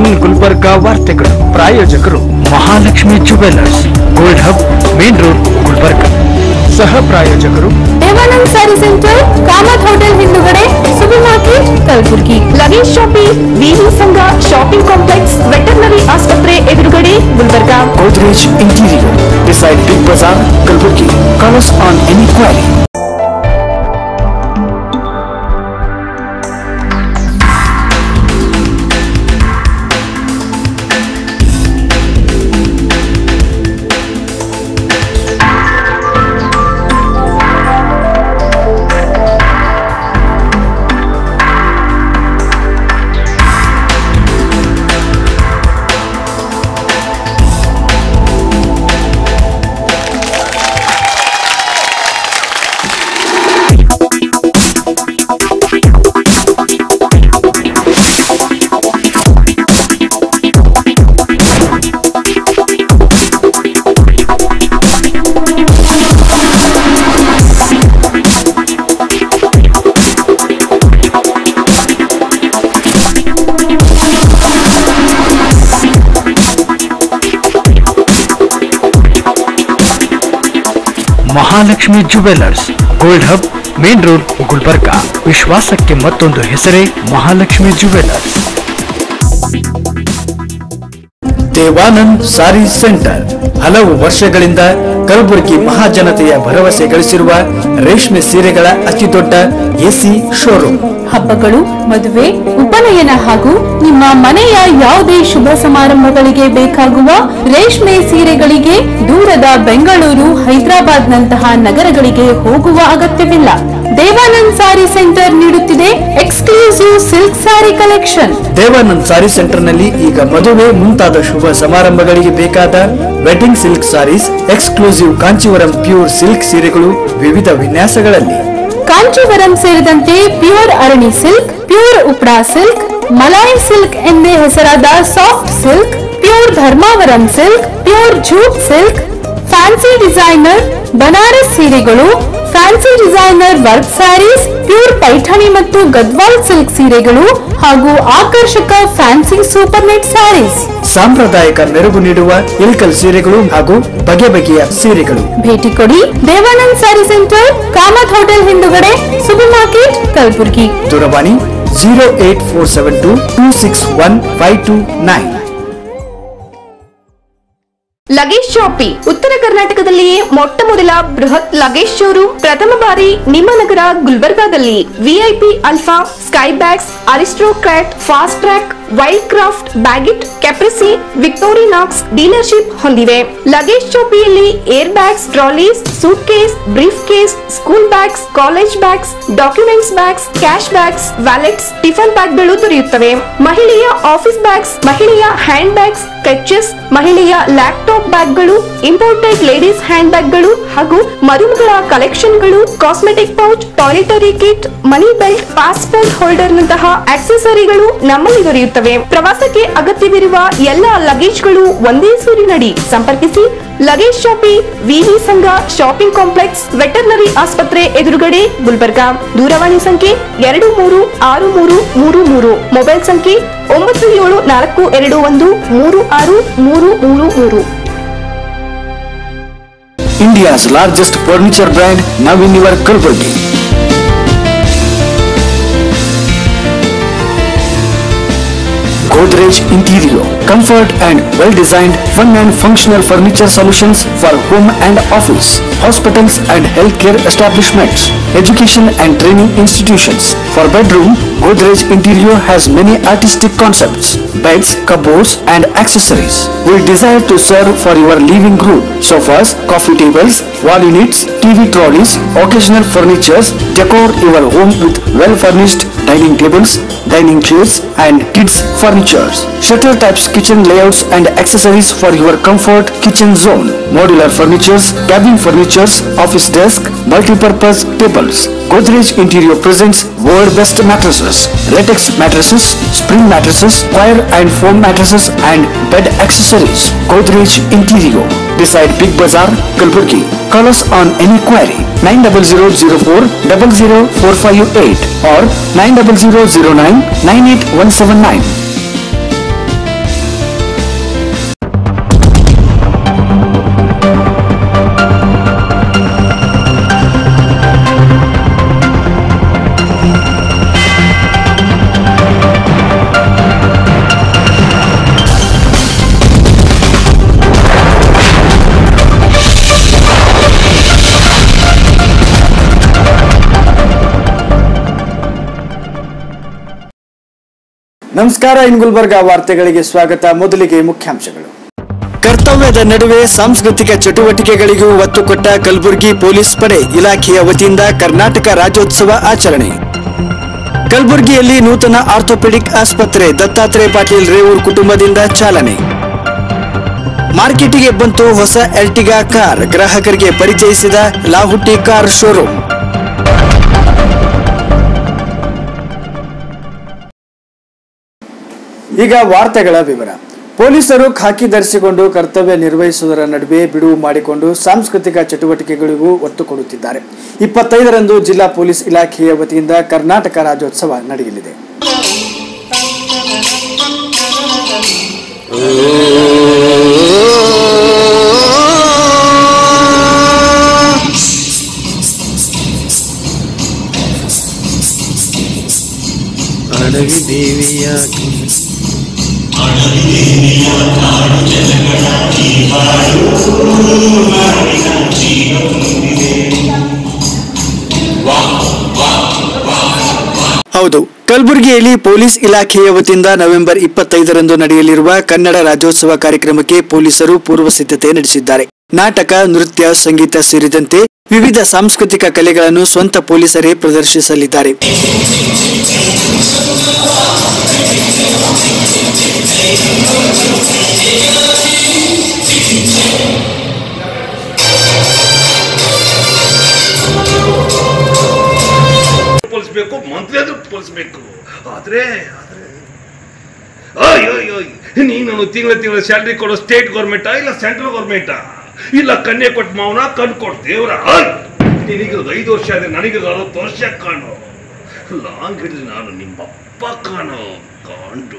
One Gulbarga ವಾರ್ತೆಗಳು ಪ್ರಾಯೋಜಕರು Mahalakshmi jewellers gold hub main road Gulbarga ಸಹ ಪ್ರಾಯೋಜಕರು ದೇವಾನಂದ್ ಸ್ಯಾರಿ ಸೆಂಟರ್ ಕಾಮತ್ ಹೋಟೆಲ್ ಹಿಂದುಗಡೆ super market Kalaburagi luggage shopping VV Sangha shopping complex veterinary ಆಸ್ಪತ್ರೆ ಎದುರುಗಡೆ Gulbarga Godrej Interior beside Big Bazaar, Kalburgi. Call us on any query. Mahalakshmi jewellers gold hub main road Gulbarga ವಿಶ್ವಾಸಕ್ಕೆ ಮತ್ತೊಂದು ಹೆಸರೇ Mahalakshmi jewellers Devanand ಸಾರಿ centre ಹಲವು ವರ್ಷಗಳಿಂದ ಕಲಬುರಗಿ ಮಹಾಜನತೆಯ ಭರವಸೆ ಗಳಿಸಿರುವ ರೇಷ್ಮೆ ಸೀರೆಗಳ ಅತಿದೊಡ್ಡ ಎಸಿ ಶೋರೂಮ್ ಹಬ್ಬಗಳು ಮದುವೆ ಉಪನಯನ ಹಾಗೂ ನಿಮ್ಮ ಮನೆಯ ಯಾವುದೇ ಶುಭ ಸಮಾರಂಭಗಳಿಗೆ ಬೇಕಾಗುವ ರೇಷ್ಮೆ ಸೀರೆಗಳಿಗೆ ದೂರದ ಬೆಂಗಳೂರು ಹೈದರಾಬಾದ್ ನಂತಹ ನಗರಗಳಿಗೆ ಹೋಗುವ ಅಗತ್ಯವಿಲ್ಲ ದೇವಾನಂದ್ ಸಾರಿ ಸೆಂಟರ್ ನೀಡುತ್ತಿದೆ exclusive silk sari collection Devanand ಸಾರಿ ಸೆಂಟರ್ ನಲ್ಲಿ ಈಗ ಮದುವೆ ಮುಂತಾದ ಶುಭ ಸಮಾರಂಭಗಳಿಗೆ ಬೇಕಾದ wedding silk saris exclusive Kanchivaram pure silk ಸೀರೆಗಳು ವಿವಿಧ ವಿನ್ಯಾಸಗಳಲ್ಲಿ ಕಾಂಚೀವರಂ ಸೇರಿದಂತೆ ಪ್ಯೂರ್ ಅರಣಿ ಸಿಲ್ಕ್ ಪ್ಯೂರ್ ಉಪ್ರಾ ಸಿಲ್ಕ್ ಮಲಾಯಿ ಸಿಲ್ಕ್ ಎಂದೇ ಹೆಸರಾದ soft silk pure Dharmavaram silk pure jute silk fancy designer Banaras ಸೀರೆಗಳು fancy designer work saris pure Paithani ಮತ್ತು ಗದ್ವಾಲ್ ಸಿಲ್ಕ್ ಸೀರೆಗಳು ಹಾಗೂ ಆಕರ್ಷಕ ಫ್ಯಾನ್ಸಿ ಸೂಪರ್ ನೆಟ್ ಸ್ಯಾರೀಸ್ ಸಾಂಪ್ರದಾಯಿಕ ಮೆರುಗು ನೀಡುವ ಇಲ್ಕಲ್ ಸೀರೆಗಳು ಹಾಗೂ ಬಗೆ ಬಗೆಯ ಸೀರೆಗಳು ಭೇಟಿ ಕೊಡಿ ದೇವಾನಂದ್ ಸ್ಯಾರಿ ಸೆಂಟರ್ ಕಾಮತ್ ಹೋಟೆಲ್ ಹಿಂದುಗಡೆ ಸೂಪರ್ ಮಾರ್ಕೆಟ್ ಕಲಬುರ್ಗಿ ದೂರವಾಣಿ zero eight four seven two two six one five two nine luggage shoppe ಉತ್ತರ ಕರ್ನಾಟಕದಲ್ಲಿಯೇ ಮೊಟ್ಟ ಮೊದಲ ಬೃಹತ್ ಲಗೇಜ್ ಶೋರೂಮ್ ಪ್ರಥಮ ಬಾರಿ ನಿಮ್ಮ ನಗರ ಗುಲ್ಬರ್ಗಾದಲ್ಲಿ VIP Alpha Sky bags Aristocrat Fastrack Wildcraft Baggit Caprese Victorinox dealership ಹೊಂದಿವೆ ಲಗೇಜ್ ಶಾಪಿಯಲ್ಲಿ air bags trolleys suitcase briefcase school bags college bags documents bags cash bags wallets tiffin ಬ್ಯಾಗ್ಗಳು ದೊರೆಯುತ್ತವೆ ಮಹಿಳೆಯ office bags ಮಹಿಳೆಯ hand bags clutches ಮಹಿಳೆಯ laptop ಬ್ಯಾಗ್ಗಳು imported ladies hand ಬ್ಯಾಗ್ಗಳು ಹಾಗೂ ಮರುಮಗಳ ಕಲೆಕ್ಷನ್ಗಳು cosmetic pouch toiletry kit money belt passport holder ನಂತಹ ಆಕ್ಸೆಸರಿಗಳು ನಮ್ಮಲ್ಲಿ ದೊರೆಯುತ್ತವೆ ಪ್ರವಾಸಕ್ಕೆ ಅಗತ್ಯವಿರುವ ಎಲ್ಲ ಲಗೇಜ್ಗಳು ಒಂದೇ ಸೂರಿನಡಿ ಸಂಪರ್ಕಿಸಿ ಲಗೇಜ್ ಶಾಪಿ ವಿವಿ ಸಂಘ ಶಾಪಿಂಗ್ ಕಾಂಪ್ಲೆಕ್ಸ್ ವೆಟರ್ನರಿ ಆಸ್ಪತ್ರೆ ಎದುರುಗಡೆ ಗುಲ್ಬರ್ಗಾ ದೂರವಾಣಿ ಸಂಖ್ಯೆ ಎರಡು ಮೂರು ಆರು ಮೂರು ಮೂರು ಮೂರು ಮೊಬೈಲ್ ಸಂಖ್ಯೆ ಒಂಬತ್ತು ಏಳು ನಾಲ್ಕು ಎರಡು ಒಂದು ಮೂರು ಆರು ಮೂರು ಮೂರು ಮೂರು India's largest furniture brand now in your Kalburgi. Godrej Interior, comfort and well-designed, fun and functional furniture solutions for home and office, hospitals and healthcare establishments, education and training institutions. For bedroom, Godrej Interior has many artistic concepts, beds, cupboards and accessories. We desire to serve for your living room, sofas, coffee tables, wall units, TV trolleys, occasional furnitures, decor your home with well-furnished dining tables, dining chairs and kids furnitures. Shutter types kitchen layouts and accessories for your comfort kitchen zone. Modular furnitures, cabin furnitures, office desk, multi-purpose tables. Godrej Interior presents world best mattresses, latex mattresses, spring mattresses, wire and foam mattresses and bed accessories. Godrej Interior beside Big Bazaar, Kalburgi. Call us on any query 90004 00458 or 90009 98179. ನಮಸ್ಕಾರ ಇನ್ ಗುಲ್ಬರ್ಗ ವಾರ್ತೆಗಳಿಗೆ ಸ್ವಾಗತ ಮೊದಲಿಗೆ ಮುಖ್ಯಾಂಶಗಳು ಕರ್ತವ್ಯದ ನಡುವೆ ಸಾಂಸ್ಕೃತಿಕ ಚಟುವಟಿಕೆಗಳಿಗೂ ಒತ್ತು ಕೊಟ್ಟ Kalaburagi police ಪಡೆ ಇಲಾಖೆಯ ವತಿಯಿಂದ ಕರ್ನಾಟಕ ರಾಜ್ಯೋತ್ಸವ ಆಚರಣೆ ಕಲಬುರಗಿಯಲ್ಲಿ ನೂತನ ಆರ್ಥೋಪೆಡಿಕ್ ಆಸ್ಪತ್ರೆ ದತ್ತಾತ್ರೇಯ ಪಾಟೀಲ್ ರೇವೂರ್ ಕುಟುಂಬದಿಂದ ಚಾಲನೆ ಮಾರ್ಕೆಟಿಗೆ ಬಂತು ಹೊಸ ಎರ್ಟಿಗಾ ಕಾರ್ ಗ್ರಾಹಕರಿಗೆ ಪರಿಚಯಿಸಿದ ಲಾಹುಟಿ ಕಾರ್ ಶೋರೂಮ್ ಈಗ ವಾರ್ತೆಗಳ ವಿವರ ಪೊಲೀಸರು ಖಾಕಿ ಧರಿಸಿಕೊಂಡು ಕರ್ತವ್ಯ ನಿರ್ವಹಿಸುವುದರ ನಡುವೆ ಬಿಡುವು ಮಾಡಿಕೊಂಡು ಸಾಂಸ್ಕೃತಿಕ ಚಟುವಟಿಕೆಗಳಿಗೂ ಒತ್ತು ಕೊಡುತ್ತಿದ್ದಾರೆ ಇಪ್ಪತ್ತೈದರಂದು ಜಿಲ್ಲಾ ಪೊಲೀಸ್ ಇಲಾಖೆಯ ವತಿಯಿಂದ ಕರ್ನಾಟಕ ರಾಜ್ಯೋತ್ಸವ ನಡೆಯಲಿದೆ ಅಡವಿ ದೇವಿಯ ಹೌದು ಕಲಬುರಗಿಯಲ್ಲಿ ಪೊಲೀಸ್ ಇಲಾಖೆಯ ವತಿಯಿಂದ ನವೆಂಬರ್ ಇಪ್ಪತ್ತೈದರಂದು ನಡೆಯಲಿರುವ ಕನ್ನಡ ರಾಜ್ಯೋತ್ಸವ ಕಾರ್ಯಕ್ರಮಕ್ಕೆ ಪೊಲೀಸರು ಪೂರ್ವ ಸಿದ್ಧತೆ ನಡೆಸಿದ್ದಾರೆ ನಾಟಕ ನೃತ್ಯ ಸಂಗೀತ ಸೇರಿದಂತೆ ವಿವಿಧ ಸಾಂಸ್ಕೃತಿಕ ಕಲೆಗಳನ್ನು ಸ್ವಂತ ಪೊಲೀಸರೇ ಪ್ರದರ್ಶಿಸಲಿದ್ದಾರೆ ಪೋಲಿಸ್ಬೇಕು ಮಂತ್ರಿ ಆದ್ರೂ ಪೋಲಿಸ್ಬೇಕು ಆದ್ರೆ ಆದ್ರೆ ಅಯ್ಯೋ ಅಯ್ಯೋ ನೀನು ತಿಂಗಳ ತಿಂಗಳ ಸ್ಯಾಲ್ರಿ ಕೊಡೋ ಸ್ಟೇಟ್ ಗೌರ್ಮೆಂಟಾ ಇಲ್ಲ ಸೆಂಟ್ರಲ್ ಗೌರ್ಮೆಂಟಾ ಇಲ್ಲ ಕನ್ಯೆ ಕೊಟ್ಟು ಮಾವನ ಕಣ್ ಕೊಟ್ಟು ದೇವ್ರ ನಿನಗಿರೋದು ಐದು ವರ್ಷ ಆದ್ರೆ ನನಗಿರೋದು ಅರವತ್ತು ವರ್ಷ ಕಾಣು ಲಾಂಗ್ ಹಿಡಿದು ನಾನು ನಿಮ್ಮಪ್ಪ ಕಾಣೋ ಕಾಂಡು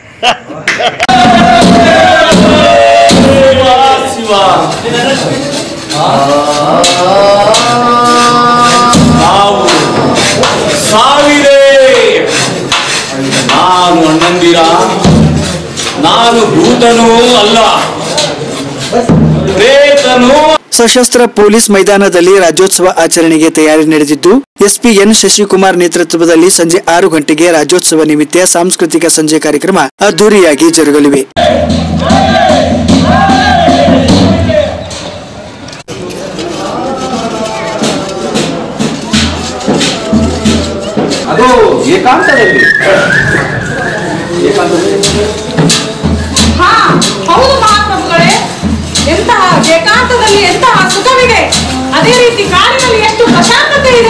ನಾವು ಸಾವಿರೇ ನಾನು ಅಣ್ಣಂದಿರ ನಾನು ಭೂತನೂ ಅಲ್ಲ ಪ್ರೇತನೂ ಸಶಸ್ತ್ರ ಪೊಲೀಸ್ ಮೈದಾನದಲ್ಲಿ ರಾಜ್ಯೋತ್ಸವ ಆಚರಣೆಗೆ ತಯಾರಿ ನಡೆದಿದ್ದು ಎಸ್ಪಿ ಎನ್ ಶಶಿಕುಮಾರ್ ನೇತೃತ್ವದಲ್ಲಿ ಸಂಜೆ ಆರು ಗಂಟೆಗೆ ರಾಜ್ಯೋತ್ಸವ ನಿಮಿತ್ತ ಸಾಂಸ್ಕೃತಿಕ ಸಂಜೆ ಕಾರ್ಯಕ್ರಮ ಅದ್ದೂರಿಯಾಗಿ ಜರುಗಲಿವೆ ಅದು ಏಕಾಂತದಲ್ಲಿ ಹಾ ಹೌದು ಮಹಾಪ್ರಭುಗಳೇ ಎಂತಹ ಏಕಾಂತದಲ್ಲಿ ಎಂತಹ ಸುಖವಿದೆ ಅದೇ ರೀತಿ ಕಾಡಿನಲ್ಲಿ ಎಷ್ಟು ಪ್ರಶಾಂತತೆ ಇದೆ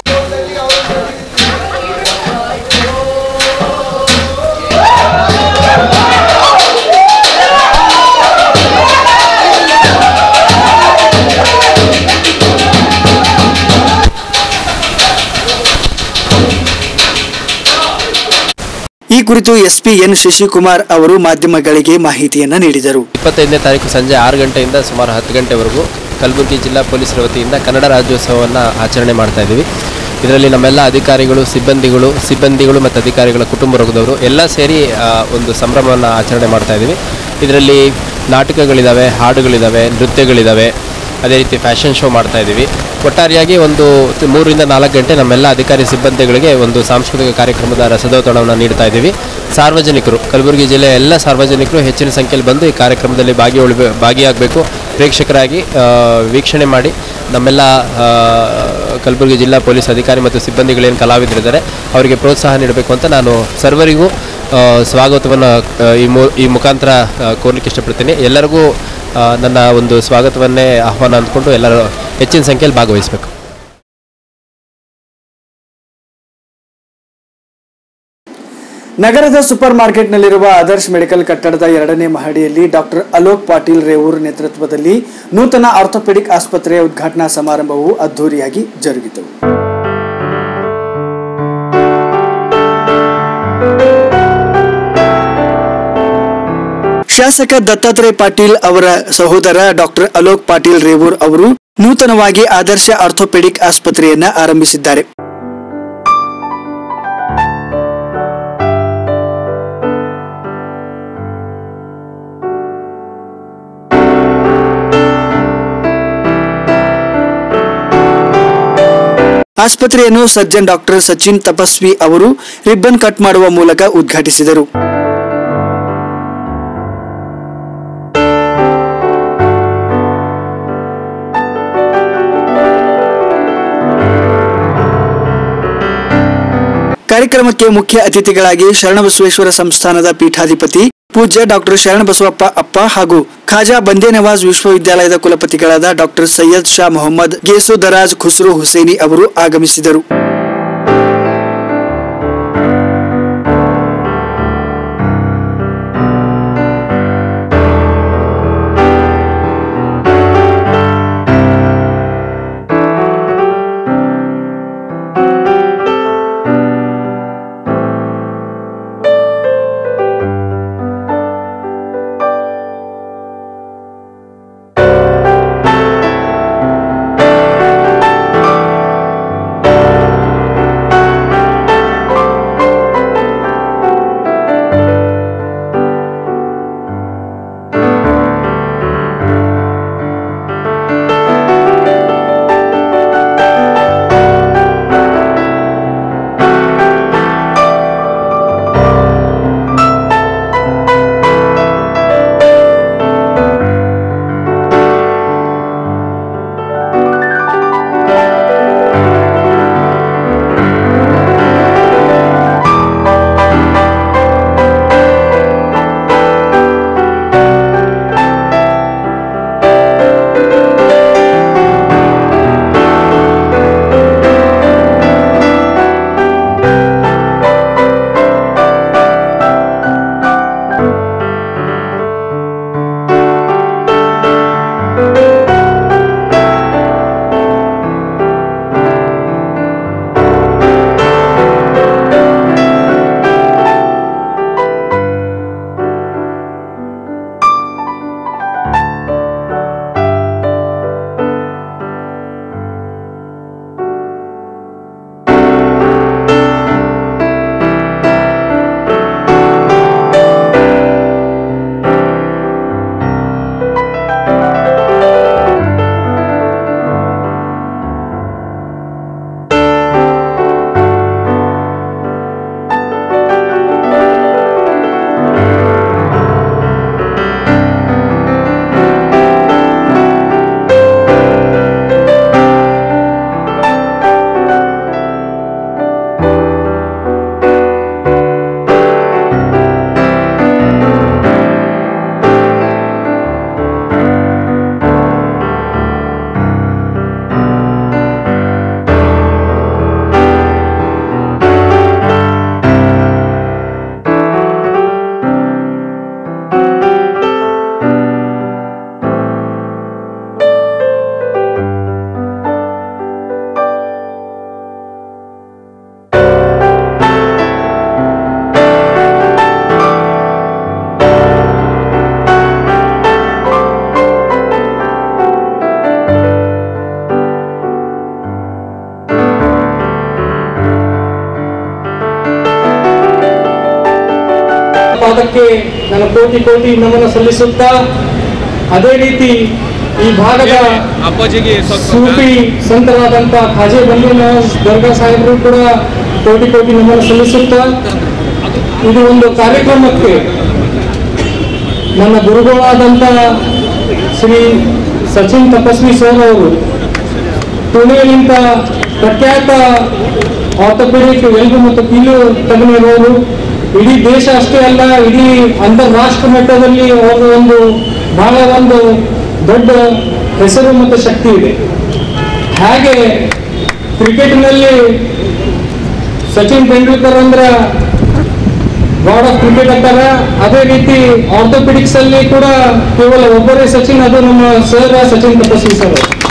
ಈ ಕುರಿತು ಎಸ್ಪಿ ಎನ್ ಶಶಿಕುಮಾರ್ ಅವರು ಮಾಧ್ಯಮಗಳಿಗೆ ಮಾಹಿತಿಯನ್ನ ನೀಡಿದರು ಇಪ್ಪತ್ತೈದನೇ ತಾರೀಕು ಸಂಜೆ ಆರು ಗಂಟೆಯಿಂದ ಸುಮಾರು ಹತ್ತು ಗಂಟೆವರೆಗೂ ಕಲಬುರಗಿ ಜಿಲ್ಲಾ ಪೊಲೀಸರ ವತಿಯಿಂದ ಕನ್ನಡ ರಾಜ್ಯೋತ್ಸವವನ್ನು ಆಚರಣೆ ಮಾಡ್ತಾ ಇದ್ದೀವಿ ಇದರಲ್ಲಿ ನಮ್ಮೆಲ್ಲ ಅಧಿಕಾರಿಗಳು ಸಿಬ್ಬಂದಿಗಳು ಸಿಬ್ಬಂದಿಗಳು ಮತ್ತು ಅಧಿಕಾರಿಗಳ ಕುಟುಂಬ ವರ್ಗದವರು ಎಲ್ಲ ಸೇರಿ ಆ, ಒಂದು ಸಂಭ್ರಮವನ್ನು ಆಚರಣೆ ಮಾಡ್ತಾ ಇದ್ದೀವಿ ಇದರಲ್ಲಿ ನಾಟಕಗಳಿದ್ದಾವೆ ಹಾಡುಗಳಿದ್ದಾವೆ ನೃತ್ಯಗಳಿದ್ದಾವೆ ಅದೇ ರೀತಿ ಫ್ಯಾಷನ್ ಶೋ ಮಾಡ್ತಾ ಇದ್ದೀವಿ ಒಟ್ಟಾರೆಯಾಗಿ ಒಂದು ತ- ಮೂರರಿಂದ ನಾಲ್ಕು ಗಂಟೆ ನಮ್ಮೆಲ್ಲ ಅಧಿಕಾರಿ ಸಿಬ್ಬಂದಿಗಳಿಗೆ ಒಂದು ಸಾಂಸ್ಕೃತಿಕ ಕಾರ್ಯಕ್ರಮದ ರಸದೌತಣವನ್ನು ನೀಡ್ತಾ ಇದ್ದೀವಿ ಸಾರ್ವಜನಿಕರು ಕಲಬುರಗಿ ಜಿಲ್ಲೆಯ ಎಲ್ಲ ಸಾರ್ವಜನಿಕರು ಹೆಚ್ಚಿನ ಸಂಖ್ಯೆಯಲ್ಲಿ ಬಂದು ಈ ಕಾರ್ಯಕ್ರಮದಲ್ಲಿ ಭಾಗಿ ಉಳ್ಬೆ ಭಾಗಿಯಾಗಬೇಕು ಪ್ರೇಕ್ಷಕರಾಗಿ ಆ, ವೀಕ್ಷಣೆ ಮಾಡಿ ನಮ್ಮೆಲ್ಲ ಆ, ಕಲಬುರಗಿ ಜಿಲ್ಲಾ ಪೊಲೀಸ್ ಅಧಿಕಾರಿ ಮತ್ತು ಸಿಬ್ಬಂದಿಗಳೇನು ಕಲಾವಿದರಿದ್ದಾರೆ ಅವರಿಗೆ ಪ್ರೋತ್ಸಾಹ ನೀಡಬೇಕು ಅಂತ ನಾನು ಸರ್ವರಿಗೂ ಆ, ಸ್ವಾಗತವನ್ನು ಆ, ಈ ಮು ಈ ಮುಖಾಂತರ ಆ, ಕೋರ್ಲಿಕ್ಕೆ ಇಷ್ಟಪಡ್ತೀನಿ ಎಲ್ಲರಿಗೂ ಆ, ನನ್ನ ಒಂದು ಸ್ವಾಗತವನ್ನೇ ಆಹ್ವಾನ ಅಂದ್ಕೊಂಡು ಎಲ್ಲರೂ ಹೆಚ್ಚಿನ ಸಂಖ್ಯೆಯಲ್ಲಿ ಭಾಗವಹಿಸಬೇಕು ನಗರದ ಸೂಪರ್ ಮಾರ್ಕೆಟ್ನಲ್ಲಿರುವ ಆದರ್ಶ್ ಮೆಡಿಕಲ್ ಕಟ್ಟಡದ ಎರಡನೇ ಮಹಡಿಯಲ್ಲಿ ಡಾಕ್ಟರ್ ಅಲೋಕ್ ಪಾಟೀಲ್ ರೇವೂರ್ ನೇತೃತ್ವದಲ್ಲಿ ನೂತನ ಆರ್ಥೋಪೆಡಿಕ್ ಆಸ್ಪತ್ರೆಯ ಉದ್ಘಾಟನಾ ಸಮಾರಂಭವು ಅದ್ದೂರಿಯಾಗಿ ಜರುಗಿತು ಶಾಸಕ ದತ್ತಾತ್ರೇಯ ಪಾಟೀಲ್ ಅವರ ಸಹೋದರ ಡಾಕ್ಟರ್ ಅಲೋಕ್ ಪಾಟೀಲ್ ರೇವೂರ್ ಅವರು ನೂತನವಾಗಿ ಆದರ್ಶ ಆರ್ಥೋಪೆಡಿಕ್ ಆಸ್ಪತ್ರೆಯನ್ನ ಆರಂಭಿಸಿದ್ದಾರೆ ಆಸ್ಪತ್ರೆಯನ್ನು ಸರ್ಜನ್ ಡಾಕ್ಟರ್ ಸಚಿನ್ ತಪಸ್ವಿ ಅವರು ರಿಬ್ಬನ್ ಕಟ್ ಮಾಡುವ ಮೂಲಕ ಉದ್ಘಾಟಿಸಿದರು ಕಾರ್ಯಕ್ರಮಕ್ಕೆ ಮುಖ್ಯ ಅತಿಥಿಗಳಾಗಿ ಶರಣಬಸವೇಶ್ವರ ಸಂಸ್ಥಾನದ ಪೀಠಾಧಿಪತಿ ಪೂಜ್ಯ ಡಾಕ್ಟರ್ ಶರಣಬಸವಪ್ಪ ಅಪ್ಪ ಹಾಗೂ ಖಾಜಾ ಬಂದೇ ನವಾಜ್ ವಿಶ್ವವಿದ್ಯಾಲಯದ ಕುಲಪತಿಗಳಾದ ಡಾಕ್ಟರ್ ಸೈಯದ್ ಶಾ ಮೊಹಮ್ಮದ್ ಗೇಸು ದರಾಜ್ ಖುಸ್ರು ಹುಸೇನಿ ಅವರು ಆಗಮಿಸಿದರು ಪಾದಕ್ಕೆ ನನ್ನ ಕೋಟಿ ಕೋಟಿ ನಮನ ಸಲ್ಲಿಸುತ್ತಾ ಅದೇ ರೀತಿ ಈ ಭಾಗದ ಅಪ್ಪಾಜಿಗೆ ಸೂಫಿ ಸಂತರಾದಂಥ ಖಾಜೆ ಬಂದಿನ ದರ್ಗಾ ಸಾಹೇಬರು ಕೂಡ ಕೋಟಿ ಕೋಟಿ ನಮನ ಸಲ್ಲಿಸುತ್ತಾ ಇದು ಒಂದು ಕಾರ್ಯಕ್ರಮಕ್ಕೆ ನನ್ನ ಗುರುಗಳಾದಂಥ ಶ್ರೀ ಸಚಿನ್ ತಪಸ್ವಿ ಸರ್ ಅವರು ಪುಣೆಯಲ್ಲಿಂದ ಪ್ರಖ್ಯಾತ ಆರ್ಥೋಪೆಡಿಕ್ ಎಲ್ಬು ಮತ್ತು ಕೀಲು ತಜ್ಞರು ಇಡೀ ದೇಶ ಅಷ್ಟೇ ಅಲ್ಲ ಇಡೀ ಅಂತಾರಾಷ್ಟ್ರ ಮಟ್ಟದಲ್ಲಿ ಅವರ ಒಂದು ಬಹಳ ಒಂದು ದೊಡ್ಡ ಹೆಸರು ಮತ್ತು ಶಕ್ತಿ ಇದೆ ಹಾಗೆ ಕ್ರಿಕೆಟ್ನಲ್ಲಿ ಸಚಿನ್ ತೆಂಡೂಲ್ಕರ್ ಅಂದ್ರ ಗಾಡ್ ಆಫ್ ಕ್ರಿಕೆಟ್ ಅಂತಾರ ಅದೇ ರೀತಿ ಆರ್ಥೋಪೆಡಿಕ್ಸ್ ಅಲ್ಲಿ ಕೂಡ ಕೇವಲ ಒಬ್ಬರೇ ಸಚಿನ್ ಅದು ನಮ್ಮ ಸರ್ ಸಚಿನ್ ತಪಸ್ವಿ ಸರ್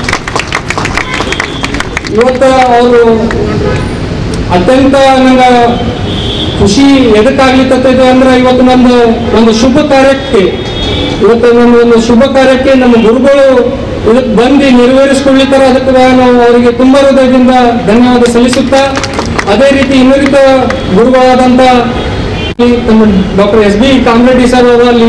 ಇವತ್ತ ಅವರು ಅತ್ಯಂತ ನಂಗೆ ಖುಷಿ ಎದಕ್ಕಾಗ್ಲಿಕ್ಕತ್ತಿದೆ ಅಂದ್ರೆ ಇವತ್ತು ನನ್ನ ಒಂದು ಶುಭ ಕಾರ್ಯಕ್ಕೆ ಇವತ್ತು ನನ್ನ ಒಂದು ಶುಭ ಕಾರ್ಯಕ್ಕೆ ನಮ್ಮ ಗುರುಗಳು ಇದಕ್ಕೆ ಬಂದು ನೆರವೇರಿಸಿಕೊಳ್ಳಿದ್ದಾರೆ ಅದಕ್ಕೆ ನಾನು ಅವರಿಗೆ ತುಂಬಾ ಹೃದಯದಿಂದ ಧನ್ಯವಾದ ಸಲ್ಲಿಸುತ್ತಾ ಅದೇ ರೀತಿ ಇನ್ನುಳಿದ ಗುರುಗಳಾದಂಥ ನಮ್ಮ doctor S B Kamareddy sir ಅವರು ಅಲ್ಲಿ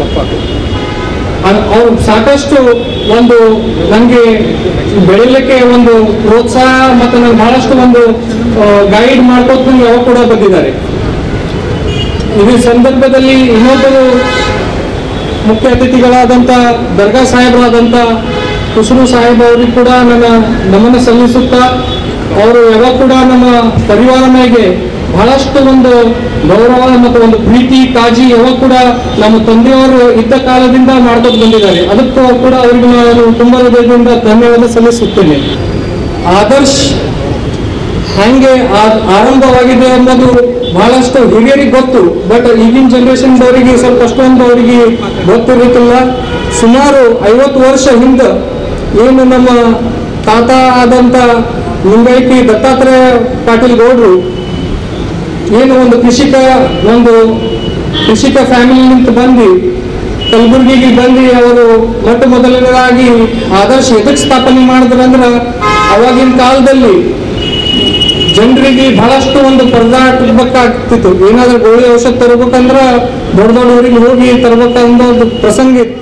ಅದ್- ಅವ್ರು ಸಾಕಷ್ಟು ಒಂದು ನನಗೆ ಬೆಳಿಲಿಕ್ಕೆ ಒಂದು ಪ್ರೋತ್ಸಾಹ ಮತ್ತು ನನಗೆ ಬಹಳಷ್ಟು ಒಂದು ಗೈಡ್ ಮಾಡ್ಕೊತ ನಂಗೆ ಯಾವಾಗ ಕೂಡ ಬಂದಿದ್ದಾರೆ ಈ ಸಂದರ್ಭದಲ್ಲಿ ಇನ್ನೊಬ್ಬರು ಮುಖ್ಯ ಅತಿಥಿಗಳಾದಂಥ ದರ್ಗಾ ಸಾಹೇಬರಾದಂಥ ಕುಸುರು ಸಾಹೇಬ್ ಅವರಿಗೆ ಕೂಡ ನನ್ನ ನಮನ ಸಲ್ಲಿಸುತ್ತಾ ಅವರು ಯಾವಾಗ ಕೂಡ ನಮ್ಮ ಪರಿವಾರ ಮೇಲೆ ಬಹಳಷ್ಟು ಒಂದು ಗೌರವ ಮತ್ತು ಒಂದು ಪ್ರೀತಿ ಕಾಳಜಿ ಯಾವಾಗ ಕೂಡ ನಮ್ಮ ತಂದೆಯವರು ಇದ್ದ ಕಾಲದಿಂದ ಮಾಡ್ಕೊಂಡು ಬಂದಿದ್ದಾರೆ ಅದಕ್ಕೂ ಕೂಡ ಅವರಿಗೆ ನಾನು ತುಂಬ ಹೃದಯದಿಂದ ಧನ್ಯವಾದ ಸಲ್ಲಿಸುತ್ತೇನೆ ಆದರ್ಶ್ ಹಂಗೆ ಆ- ಆರಂಭವಾಗಿದೆ ಅನ್ನೋದು ಬಹಳಷ್ಟು ಹಿರಿಯರಿಗೆ ಗೊತ್ತು ಬಟ್ ಈಗಿನ ಜನರೇಷನ್ದವರಿಗೆ ಸ್ವಲ್ಪ ಅಷ್ಟೊಂದು ಅವರಿಗೆ ಗೊತ್ತಿರಲಿಕ್ಕಿಲ್ಲ ಸುಮಾರು ಐವತ್ತು ವರ್ಷ ಹಿಂದೆ ಏನು ನಮ್ಮ ತಾತ ಆದಂತ ಲಿಂಗಾಯತಿ ದತ್ತಾತ್ರೇಯ ಪಾಟೀಲ್ ಗೌಡ್ರು ಏನು ಒಂದು ಕೃಷಿಕ ಒಂದು ಕೃಷಿಕ ಫ್ಯಾಮಿಲಿನಿಂದ ಬಂದು ಕಲಬುರಗಿಗೆ ಬಂದು ಅವರು ಮೊಟ್ಟ ಮೊದಲನೇದಾಗಿ ಆದರ್ಶ ಎದಕ್ಕೆ ಸ್ಥಾಪನೆ ಮಾಡಿದ್ರಂದ್ರೆ ಅವಾಗಿನ ಕಾಲದಲ್ಲಿ ಜನರಿಗೆ ಬಹಳಷ್ಟು ಒಂದು ಪರದಾಟಬೇಕಾಗ್ತಿತ್ತು ಏನಾದ್ರೂ ಗೋಳಿ ಔಷಧ ತರಬೇಕಂದ್ರ ದೊಡ್ಡ ದೊಡ್ಡ ಊರಿಗೆ ಹೋಗಿ ತರಬೇಕಂದ ಒಂದು ಪ್ರಸಂಗ ಇತ್ತು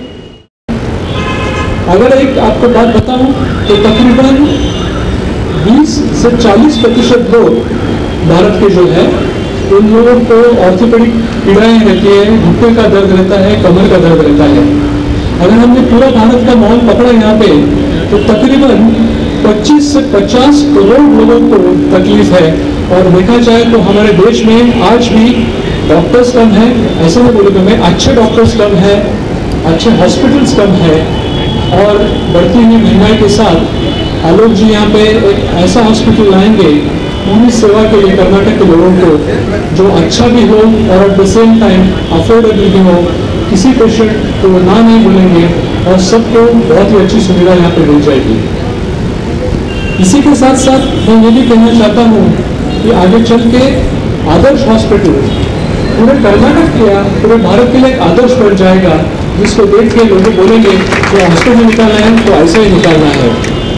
अगर एक आपको बात बताऊं तो तकरीबन 20 से 40 प्रतिशत लोग भारत के जो है उन लोगों को ऑर्थोपेडिक पीड़ाएं रहती है घुटने का दर्द रहता है कमर का दर्द रहता है अगर हमने पूरा भारत का माहौल पकड़ा यहाँ पे तो तकरीबन 25 से 50 करोड़ लोगों को तकलीफ है और देखा जाए तो हमारे देश में आज भी डॉक्टर्स कम है ऐसा नहीं बोलूँगा मैं अच्छे डॉक्टर्स कम है अच्छे हॉस्पिटल्स कम है और बढ़ती हुई महंगाई के साथ आलोक जी यहाँ पे एक ऐसा हॉस्पिटल लाएंगे पूरी सेवा के लिए कर्नाटक के लोगों को जो अच्छा भी हो और at the same time affordable भी हो किसी पेशेंट को वो ना नहीं बोलेंगे और सबको बहुत ही अच्छी सुविधा यहाँ पे मिल जाएगी इसी के साथ साथ मैं ये भी कहना चाहता हूँ कि आगे चल के आदर्श हॉस्पिटल पूरे कर्नाटक किया पूरे भारत के लिए एक आदर्श बन जाएगा जिसको देख के लोग बोलेंगे कि हॉस्पिटल निकालना है तो ऐसा ही निकालना है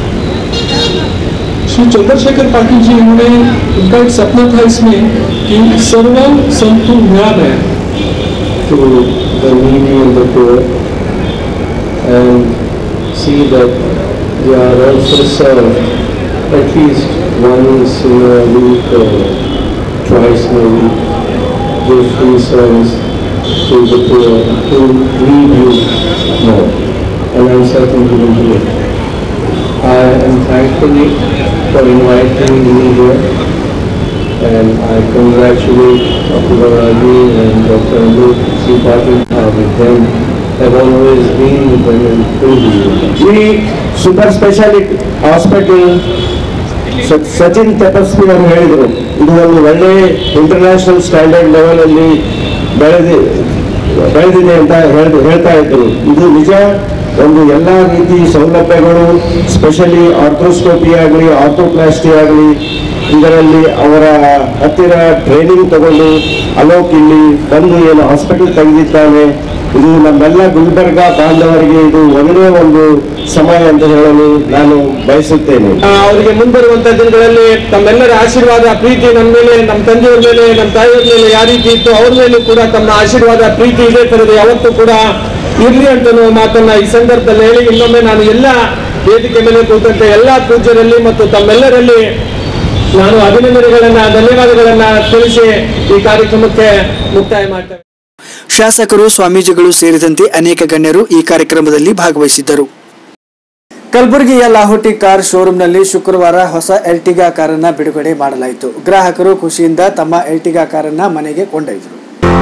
श्री चंद्रशेखर पाटिल जी उन्होंने उनका एक सपना था इसमें कि सर्वम संतु निरामय to the needy and the poor and see that they are also served at least once in a week or twice in a week. Give free service to the poor who need you more. And I'm certain you will do it. I am thankful for inviting me here and I congratulate Dr. Varadi and Dr. Alok C. Patil uh, with them. Have always been with them and will be with them. ಈ super speciality hospital Sachin Tapasvi ಅವರು ಹೇಳಿದರು ಇದು ಒಂದು ಒಳ್ಳೆ international standard ಲೆವೆಲಲ್ಲಿ ಬೆಳೆದಿ ಬೆಳೆದಿದೆ ಅಂತ ಹೇಳ್ ಹೇಳ್ತಾ ಇದ್ರು ಇದು ನಿಜ ಒಂದು ಎಲ್ಲ ರೀತಿ ಸೌಲಭ್ಯಗಳು ಸ್ಪೆಷಲಿ ಆರ್ಥೋಸ್ಕೋಪಿ ಆಗಲಿ ಆರ್ಥೋಪ್ಲಾಸ್ಟಿ ಆಗಲಿ ಇದರಲ್ಲಿ ಅವರ ಹತ್ತಿರ ಟ್ರೈನಿಂಗ್ ತಗೊಂಡು ಅಲೋಕ್ ಇಲ್ಲಿ ಬಂದು ಏನು ಹಾಸ್ಪಿಟಲ್ ತೆಗೆದಿದ್ದಾನೆ ಇದು ನಮ್ಮೆಲ್ಲ ಗುಲ್ಬರ್ಗ ಬಾಂಧವರಿಗೆ ಇದು ಒಂದೇ ಒಂದು ಸಮಯ ಅಂತ ಹೇಳಲು ನಾನು ಬಯಸುತ್ತೇನೆ ಅವರಿಗೆ ಮುಂಬರುವಂತ ದಿನಗಳಲ್ಲಿ ತಮ್ಮೆಲ್ಲರ ಆಶೀರ್ವಾದ ಪ್ರೀತಿ ನಮ್ಮ ಮೇಲೆ ನಮ್ಮ ತಂದೆಯವ್ರ ಮೇಲೆ ನಮ್ಮ ತಾಯಿಯವ್ರ ಮೇಲೆ ಯಾವ ರೀತಿ ಇತ್ತು ಅವ್ರ ಮೇಲೂ ಕೂಡ ತಮ್ಮ ಆಶೀರ್ವಾದ ಪ್ರೀತಿ ಇದೇ ತರದ ಯಾವತ್ತೂ ಕೂಡ ಇರ್ಲಿ ಅಂತ ಅನ್ನೋ ಮಾತನ್ನ ಈ ಸಂದರ್ಭದಲ್ಲಿ ಹೇಳಿ ಇನ್ನೊಮ್ಮೆ ನಾನು ಎಲ್ಲ ವೇದಿಕೆ ಮೇಲೆ ಕೂತಂತ ಎಲ್ಲ ಪೂಜ್ಯರಲ್ಲಿ ಮತ್ತು ತಮ್ಮೆಲ್ಲರಲ್ಲಿ ನಾನು ಅಭಿನಂದನೆಗಳನ್ನ ಧನ್ಯವಾದಗಳನ್ನ ತಿಳಿಸಿ ಈ ಕಾರ್ಯಕ್ರಮಕ್ಕೆ ಮುಕ್ತಾಯ ಮಾಡ್ತೇನೆ ಶಾಸಕರು ಸ್ವಾಮೀಜಿಗಳು ಸೇರಿದಂತೆ ಅನೇಕ ಗಣ್ಯರು ಈ ಕಾರ್ಯಕ್ರಮದಲ್ಲಿ ಭಾಗವಹಿಸಿದ್ದರು ಕಲಬುರಗಿಯ ಲಾಹೋಟಿ ಕಾರ್ ಶೋರೂಮ್ನಲ್ಲಿ ಶುಕ್ರವಾರ ಹೊಸ ಎಲ್ಟಿಗಾ ಕಾರನ್ನ ಬಿಡುಗಡೆ ಮಾಡಲಾಯಿತು ಗ್ರಾಹಕರು ಖುಷಿಯಿಂದ ತಮ್ಮ ಎಲ್ಟಿಗಾ ಕಾರನ್ನ ಮನೆಗೆ ಕೊಂಡೊಯ್ದರು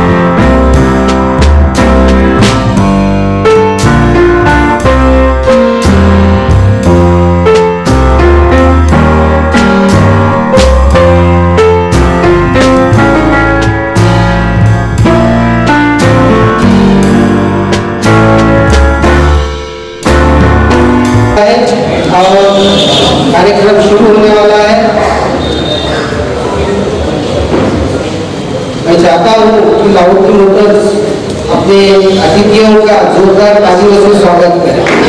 और कार्यक्रम शुरू होने वाला है मैं चाहता हूँ कि लाहौटी मोटर्स अपने अतिथियों का जोरदार तालियों से स्वागत करें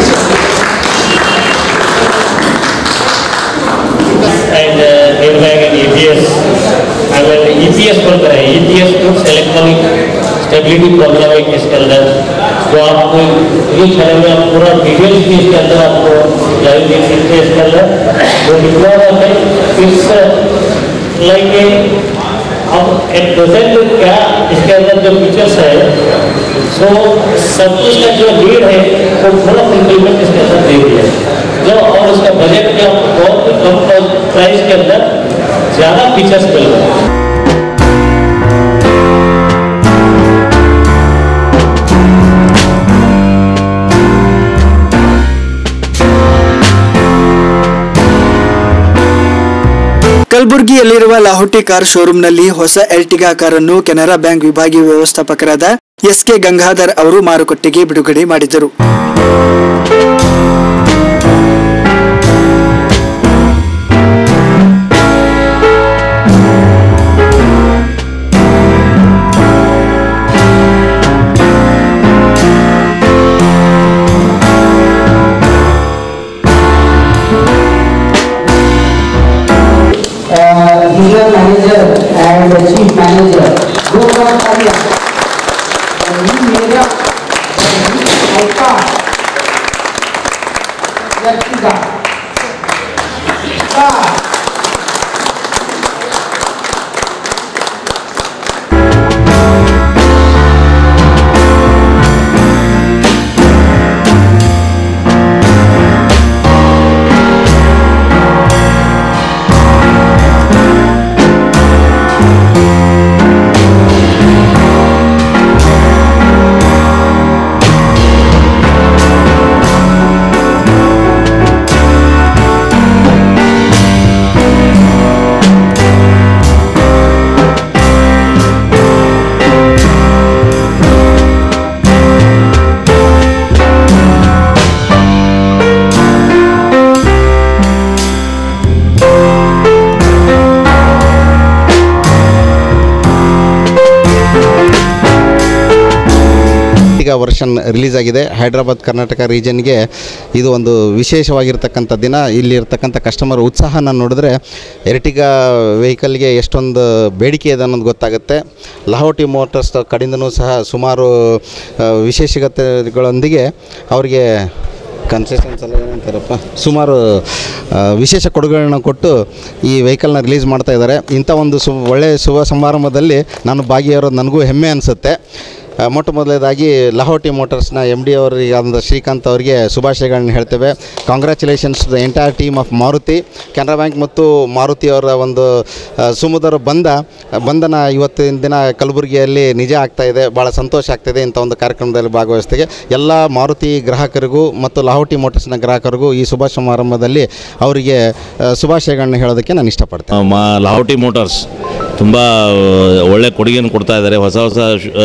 and uh, airbag and EPS. अगर EPS बोल कर है EPS कुछ इलेक्ट्रॉनिक स्टेबिलिटी प्रॉब्लम है इसके अंदर तो आपको ये चैनल में आप पूरा डिटेल्स भी इसके अंदर आपको लाइव देख सकते हैं इसके अंदर वो लिखा हुआ है इस लाइक अब एट प्रेजेंट क्या इसके अंदर जो फीचर्स है सो सब कुछ का जो नीड है वो थोड़ा फुलफिलमेंट इसके अंदर दे दिया है जो और उसका बजट में आपको बहुत ही कम प्राइस के अंदर ज़्यादा फीचर्स मिल रहे हैं ಕಲಬುರಗಿಯಲ್ಲಿರುವ ಲಾಹೋಟಿ ಕಾರ್ ಶೋರೂಂನಲ್ಲಿ ಹೊಸ ಎರ್ಟಿಗಾ ಕಾರನ್ನು ಕೆನರಾ ಬ್ಯಾಂಕ್ ವಿಭಾಗೀಯ ವ್ಯವಸ್ಥಾಪಕರಾದ ಎಸ್ ಕೆ ಗಂಗಾಧರ್ ಅವರು ಮಾರುಕಟ್ಟೆಗೆ ಬಿಡುಗಡೆ ಮಾಡಿದರು uh, dealer manager and the chief manager. Gopal Karya. And he made up the icon. Yaktiga. Car. ಈಗ ವರ್ಷನ್ ರಿಲೀಸ್ ಆಗಿದೆ ಹೈದ್ರಾಬಾದ್ ಕರ್ನಾಟಕ ರೀಜನ್ಗೆ ಇದು ಒಂದು ವಿಶೇಷವಾಗಿರ್ತಕ್ಕಂಥ ದಿನ ಇಲ್ಲಿ ಇರ್ತಕ್ಕಂಥ ಕಸ್ಟಮರ್ ಉತ್ಸಾಹನ ನೋಡಿದ್ರೆ ಎರ್ಟಿಗಾ ವೆಹಿಕಲ್ಗೆ ಎಷ್ಟೊಂದು ಬೇಡಿಕೆ ಇದೆ ಅನ್ನೋದು ಗೊತ್ತಾಗುತ್ತೆ ಲಹೋಟಿ ಮೋಟರ್ಸ್ ಕಡೆಯಿಂದನೂ ಸಹ ಸುಮಾರು ಆ, ವಿಶೇಷತೆಗಳೊಂದಿಗೆ ಅವರಿಗೆ ಕನ್ಸೆಷನ್ಸ್ ಎಲ್ಲ ಏನಂತಾರಪ್ಪ ಸುಮಾರು ಆ, ವಿಶೇಷ ಕೊಡುಗೆಗಳನ್ನ ಕೊಟ್ಟು ಈ ವೆಹಿಕಲ್ನ ರಿಲೀಸ್ ಮಾಡ್ತಾ ಇದ್ದಾರೆ ಇಂಥ ಒಂದು ಸು ಒಳ್ಳೆಯ ಶುಭ ಸಮಾರಂಭದಲ್ಲಿ ನಾನು ಭಾಗಿಯಾಗಿರೋದು ನನಗೂ ಹೆಮ್ಮೆ ಅನಿಸುತ್ತೆ ಆ, ಮೊಟ್ಟ ಮೊದಲನೇದಾಗಿ ಲಹೋಟಿ ಮೋಟರ್ಸ್ನ ಎಮ್ ಡಿ ಅವರಿಗೆ ಆದಂಥ ಶ್ರೀಕಾಂತ್ ಅವರಿಗೆ ಶುಭಾಶಯಗಳನ್ನ ಹೇಳ್ತೇವೆ congratulations the entire team of Maruti Canara bank ಮತ್ತು ಮಾರುತಿ ಅವರ ಒಂದು ಆ, ಸುಮಧುರ ಬಂಧ ಬಂಧನ ಇವತ್ತಿನ ದಿನ ಕಲಬುರಗಿಯಲ್ಲಿ ನಿಜ ಆಗ್ತಾ ಇದೆ ಭಾಳ ಸಂತೋಷ ಆಗ್ತಿದೆ ಇಂಥ ಒಂದು ಕಾರ್ಯಕ್ರಮದಲ್ಲಿ ಭಾಗವಹಿಸ್ತಿಗೆ ಎಲ್ಲ ಮಾರುತಿ ಗ್ರಾಹಕರಿಗೂ ಮತ್ತು ಲಹೋಟಿ ಮೋಟರ್ಸ್ನ ಗ್ರಾಹಕರಿಗೂ ಈ ಶುಭ ಸಮಾರಂಭದಲ್ಲಿ ಅವರಿಗೆ ಆ, ಶುಭಾಶಯಗಳನ್ನ ಹೇಳೋದಕ್ಕೆ ನಾನು ಇಷ್ಟಪಡ್ತೇನೆ ಮಾ ಲಾಹೋಟಿ ಮೋಟಾರ್ಸ್ ತುಂಬ ಒಳ್ಳೆ ಕೊಡುಗೆಯನ್ನು ಕೊಡ್ತಾ ಇದ್ದಾರೆ ಹೊಸ ಹೊಸ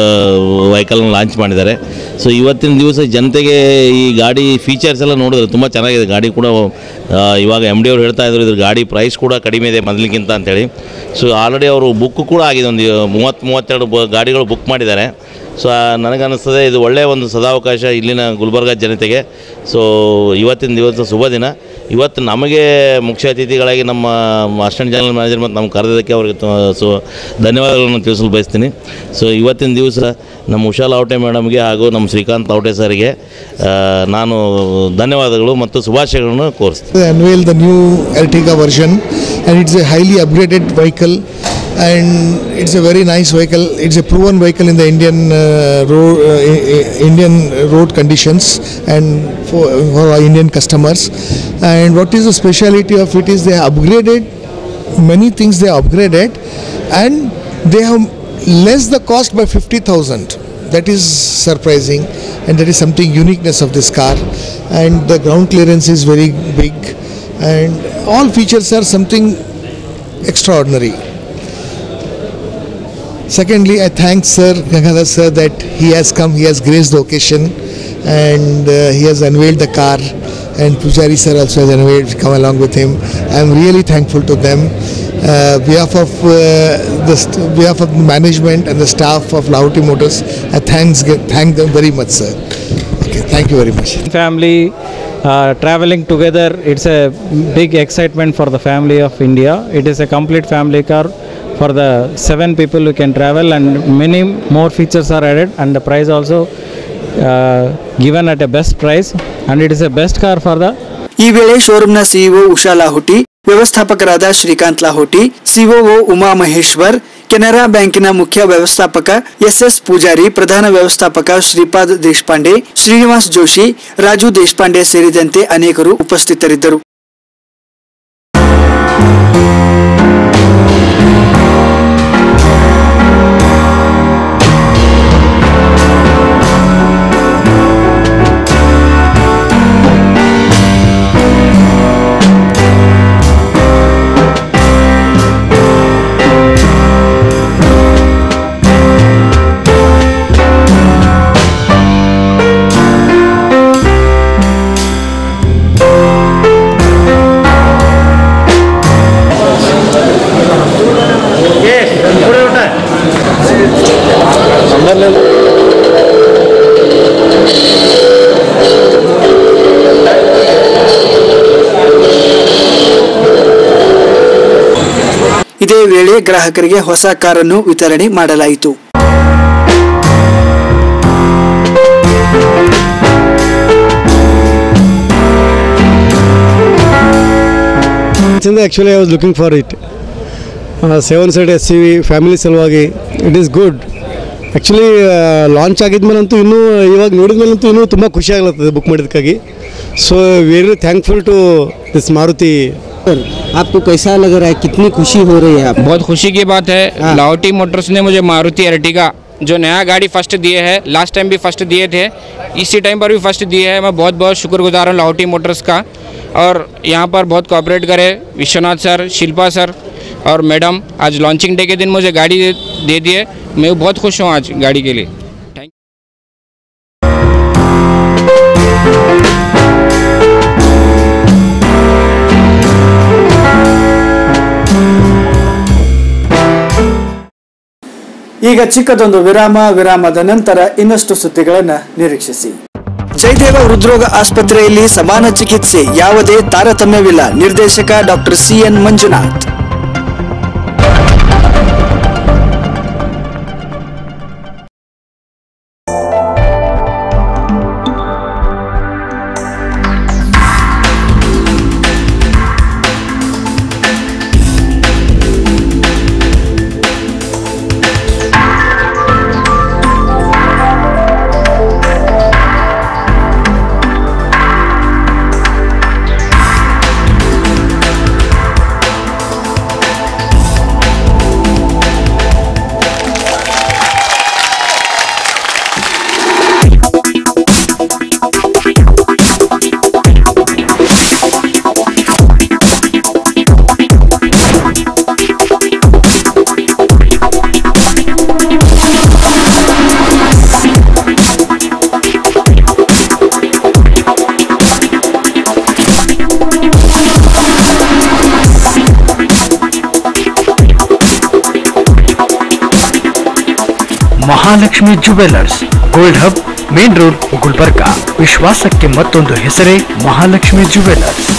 ವೆಹಿಕಲ್ನ ಲಾಂಚ್ ಮಾಡಿದ್ದಾರೆ ಸೊ ಇವತ್ತಿನ ದಿವಸ ಜನತೆಗೆ ಈ ಗಾಡಿ ಫೀಚರ್ಸ್ ಎಲ್ಲ ನೋಡಿದ್ರೆ ತುಂಬ ಚೆನ್ನಾಗಿದೆ ಗಾಡಿ ಕೂಡ ಆ, ಇವಾಗ ಎಮ್ ಡಿ ಅವ್ರು ಹೇಳ್ತಾ ಇದ್ರು ಇದ್ರ ಗಾಡಿ ಪ್ರೈಸ್ ಕೂಡ ಕಡಿಮೆ ಇದೆ ಮೊದಲಿಗಿಂತ ಅಂತೇಳಿ ಸೊ ಆಲ್ರೆಡಿ ಅವರು ಬುಕ್ ಕೂಡ ಆಗಿದೆ ಒಂದು ಮೂವತ್ತು ಮೂವತ್ತೆರಡು ಬ ಗಾಡಿಗಳು ಬುಕ್ ಮಾಡಿದ್ದಾರೆ ಸೊ ನನಗನ್ನಿಸ್ತದೆ ಇದು ಒಳ್ಳೆಯ ಒಂದು ಸದಾವಕಾಶ ಇಲ್ಲಿನ ಗುಲ್ಬರ್ಗ ಜನತೆಗೆ ಸೊ ಇವತ್ತಿನ ದಿವಸ ಶುಭ ದಿನ ಇವತ್ತು ನಮಗೆ ಮುಖ್ಯ ಅತಿಥಿಗಳಾಗಿ ನಮ್ಮ ಅಸಿಸ್ಟೆಂಟ್ ಜನರಲ್ ಮ್ಯಾನೇಜರ್ ಮತ್ತು ನಮ್ಮ ಕರೆದಕ್ಕೆ ಅವರಿಗೆ ತ- ಸೊ ಧನ್ಯವಾದಗಳನ್ನು ತಿಳಿಸಲು ಬಯಸ್ತೀನಿ ಸೊ ಇವತ್ತಿನ ದಿವಸ ನಮ್ಮ ಉಷಾ ಲಾವಟೆ ಮೇಡಮ್ಗೆ ಹಾಗೂ ನಮ್ಮ ಶ್ರೀಕಾಂತ್ ಲಾವಟೆ ಸರ್ಗೆ ಆ, ನಾನು ಧನ್ಯವಾದಗಳು ಮತ್ತು ಶುಭಾಶಯಗಳನ್ನು ಕೋರಿಸ್ತೀನಿ They unveil the new Ertiga version and it's a highly upgraded vehicle and it's a very nice vehicle. It's a proven vehicle in the Indian uh, road, uh, I- I- Indian road conditions and for, for our Indian customers. And what is the speciality of it is they are upgraded, many things they are upgraded and they have less the cost by 50,000. That is surprising and that is something uniqueness of this car and the ground clearance is very big and all features are something extraordinary. Secondly, I thank Sir Gangadhar Sir that he has come, he has graced the occasion and uh, he has unveiled the car and Pujari Sir also has unveiled, come along with him. I am really thankful to them. Uh, behalf of uh, the st- behalf of the management and the staff of Lauti Motors, I thanks thank them very much, sir. Okay, thank you very much. family uh, traveling together it's a big excitement for the family of india it is a complete family car for the seven people who can travel and many more features are added and the price also uh, given at a best price and it is a best car for the ಈ ವೇಳೆ ಶೋರೂಂನ CEO Usha Lahuti ವ್ಯವಸ್ಥಾಪಕರಾದ Srikanth Lahuti COO Uma Maheshwar Canara ಬ್ಯಾಂಕಿನ ಮುಖ್ಯ ವ್ಯವಸ್ಥಾಪಕ S S Poojary ಪ್ರಧಾನ ವ್ಯವಸ್ಥಾಪಕ ಶ್ರೀಪಾದ್ ದೇಶಪಾಂಡೆ ಶ್ರೀನಿವಾಸ್ ಜೋಶಿ ರಾಜು ದೇಶಪಾಂಡೆ ಸೇರಿದಂತೆ ಅನೇಕರು ಉಪಸ್ಥಿತರಿದ್ದರು ಇದೇ ವೇಳೆ ಗ್ರಾಹಕರಿಗೆ ಹೊಸ ಕಾರನ್ನು ವಿತರಣೆ ಮಾಡಲಾಯಿತು actually I was looking for it seven seater S U V family ಸಲುವಾಗಿ it is good actually launch ಆಗಿದ್ಮೇಲಂತೂ ಇನ್ನೂ ಇವಾಗ ನೋಡಿದ್ಮೇಲಂತೂ ಇನ್ನೂ ತುಂಬ ಖುಷಿ ಆಗ್ಲತ್ತದೆ ಬುಕ್ ಮಾಡಿದ್ದಕ್ಕಾಗಿ so very thankful to this Maruti आपको कैसा लग रहा है कितनी खुशी हो रही है आप बहुत खुशी की बात है लाहौटी मोटर्स ने मुझे मारुति अर्टिगा जो नया गाड़ी फर्स्ट दिए है लास्ट टाइम भी फर्स्ट दिए थे इसी टाइम पर भी फर्स्ट दिए है मैं बहुत बहुत शुक्रगुजार हूँ लाहौटी मोटर्स का और यहाँ पर बहुत कॉपरेट करे विश्वनाथ सर शिल्पा सर और मैडम आज लॉन्चिंग डे के दिन मुझे गाड़ी दे, दे दिए मैं बहुत खुश हूँ आज गाड़ी के लिए ಈಗ ಚಿಕ್ಕದೊಂದು ವಿರಾಮ ವಿರಾಮದ ನಂತರ ಇನ್ನಷ್ಟು ಸುದ್ದಿಗಳನ್ನು ನಿರೀಕ್ಷಿಸಿ ಜಯದೇವ ಹೃದ್ರೋಗ ಆಸ್ಪತ್ರೆಯಲ್ಲಿ ಸಮಾನ ಚಿಕಿತ್ಸೆ ಯಾವುದೇ ತಾರತಮ್ಯವಿಲ್ಲ ನಿರ್ದೇಶಕ doctor C N Manjunath Mahalakshmi jewellers gold hub main road Gulbarga ವಿಶ್ವಾಸಕ್ಕೆ ಮತ್ತೊಂದು ಹೆಸರೇ ಮಹಾಲಕ್ಷ್ಮಿ ಜುವೆಲ್ಲರ್ಸ್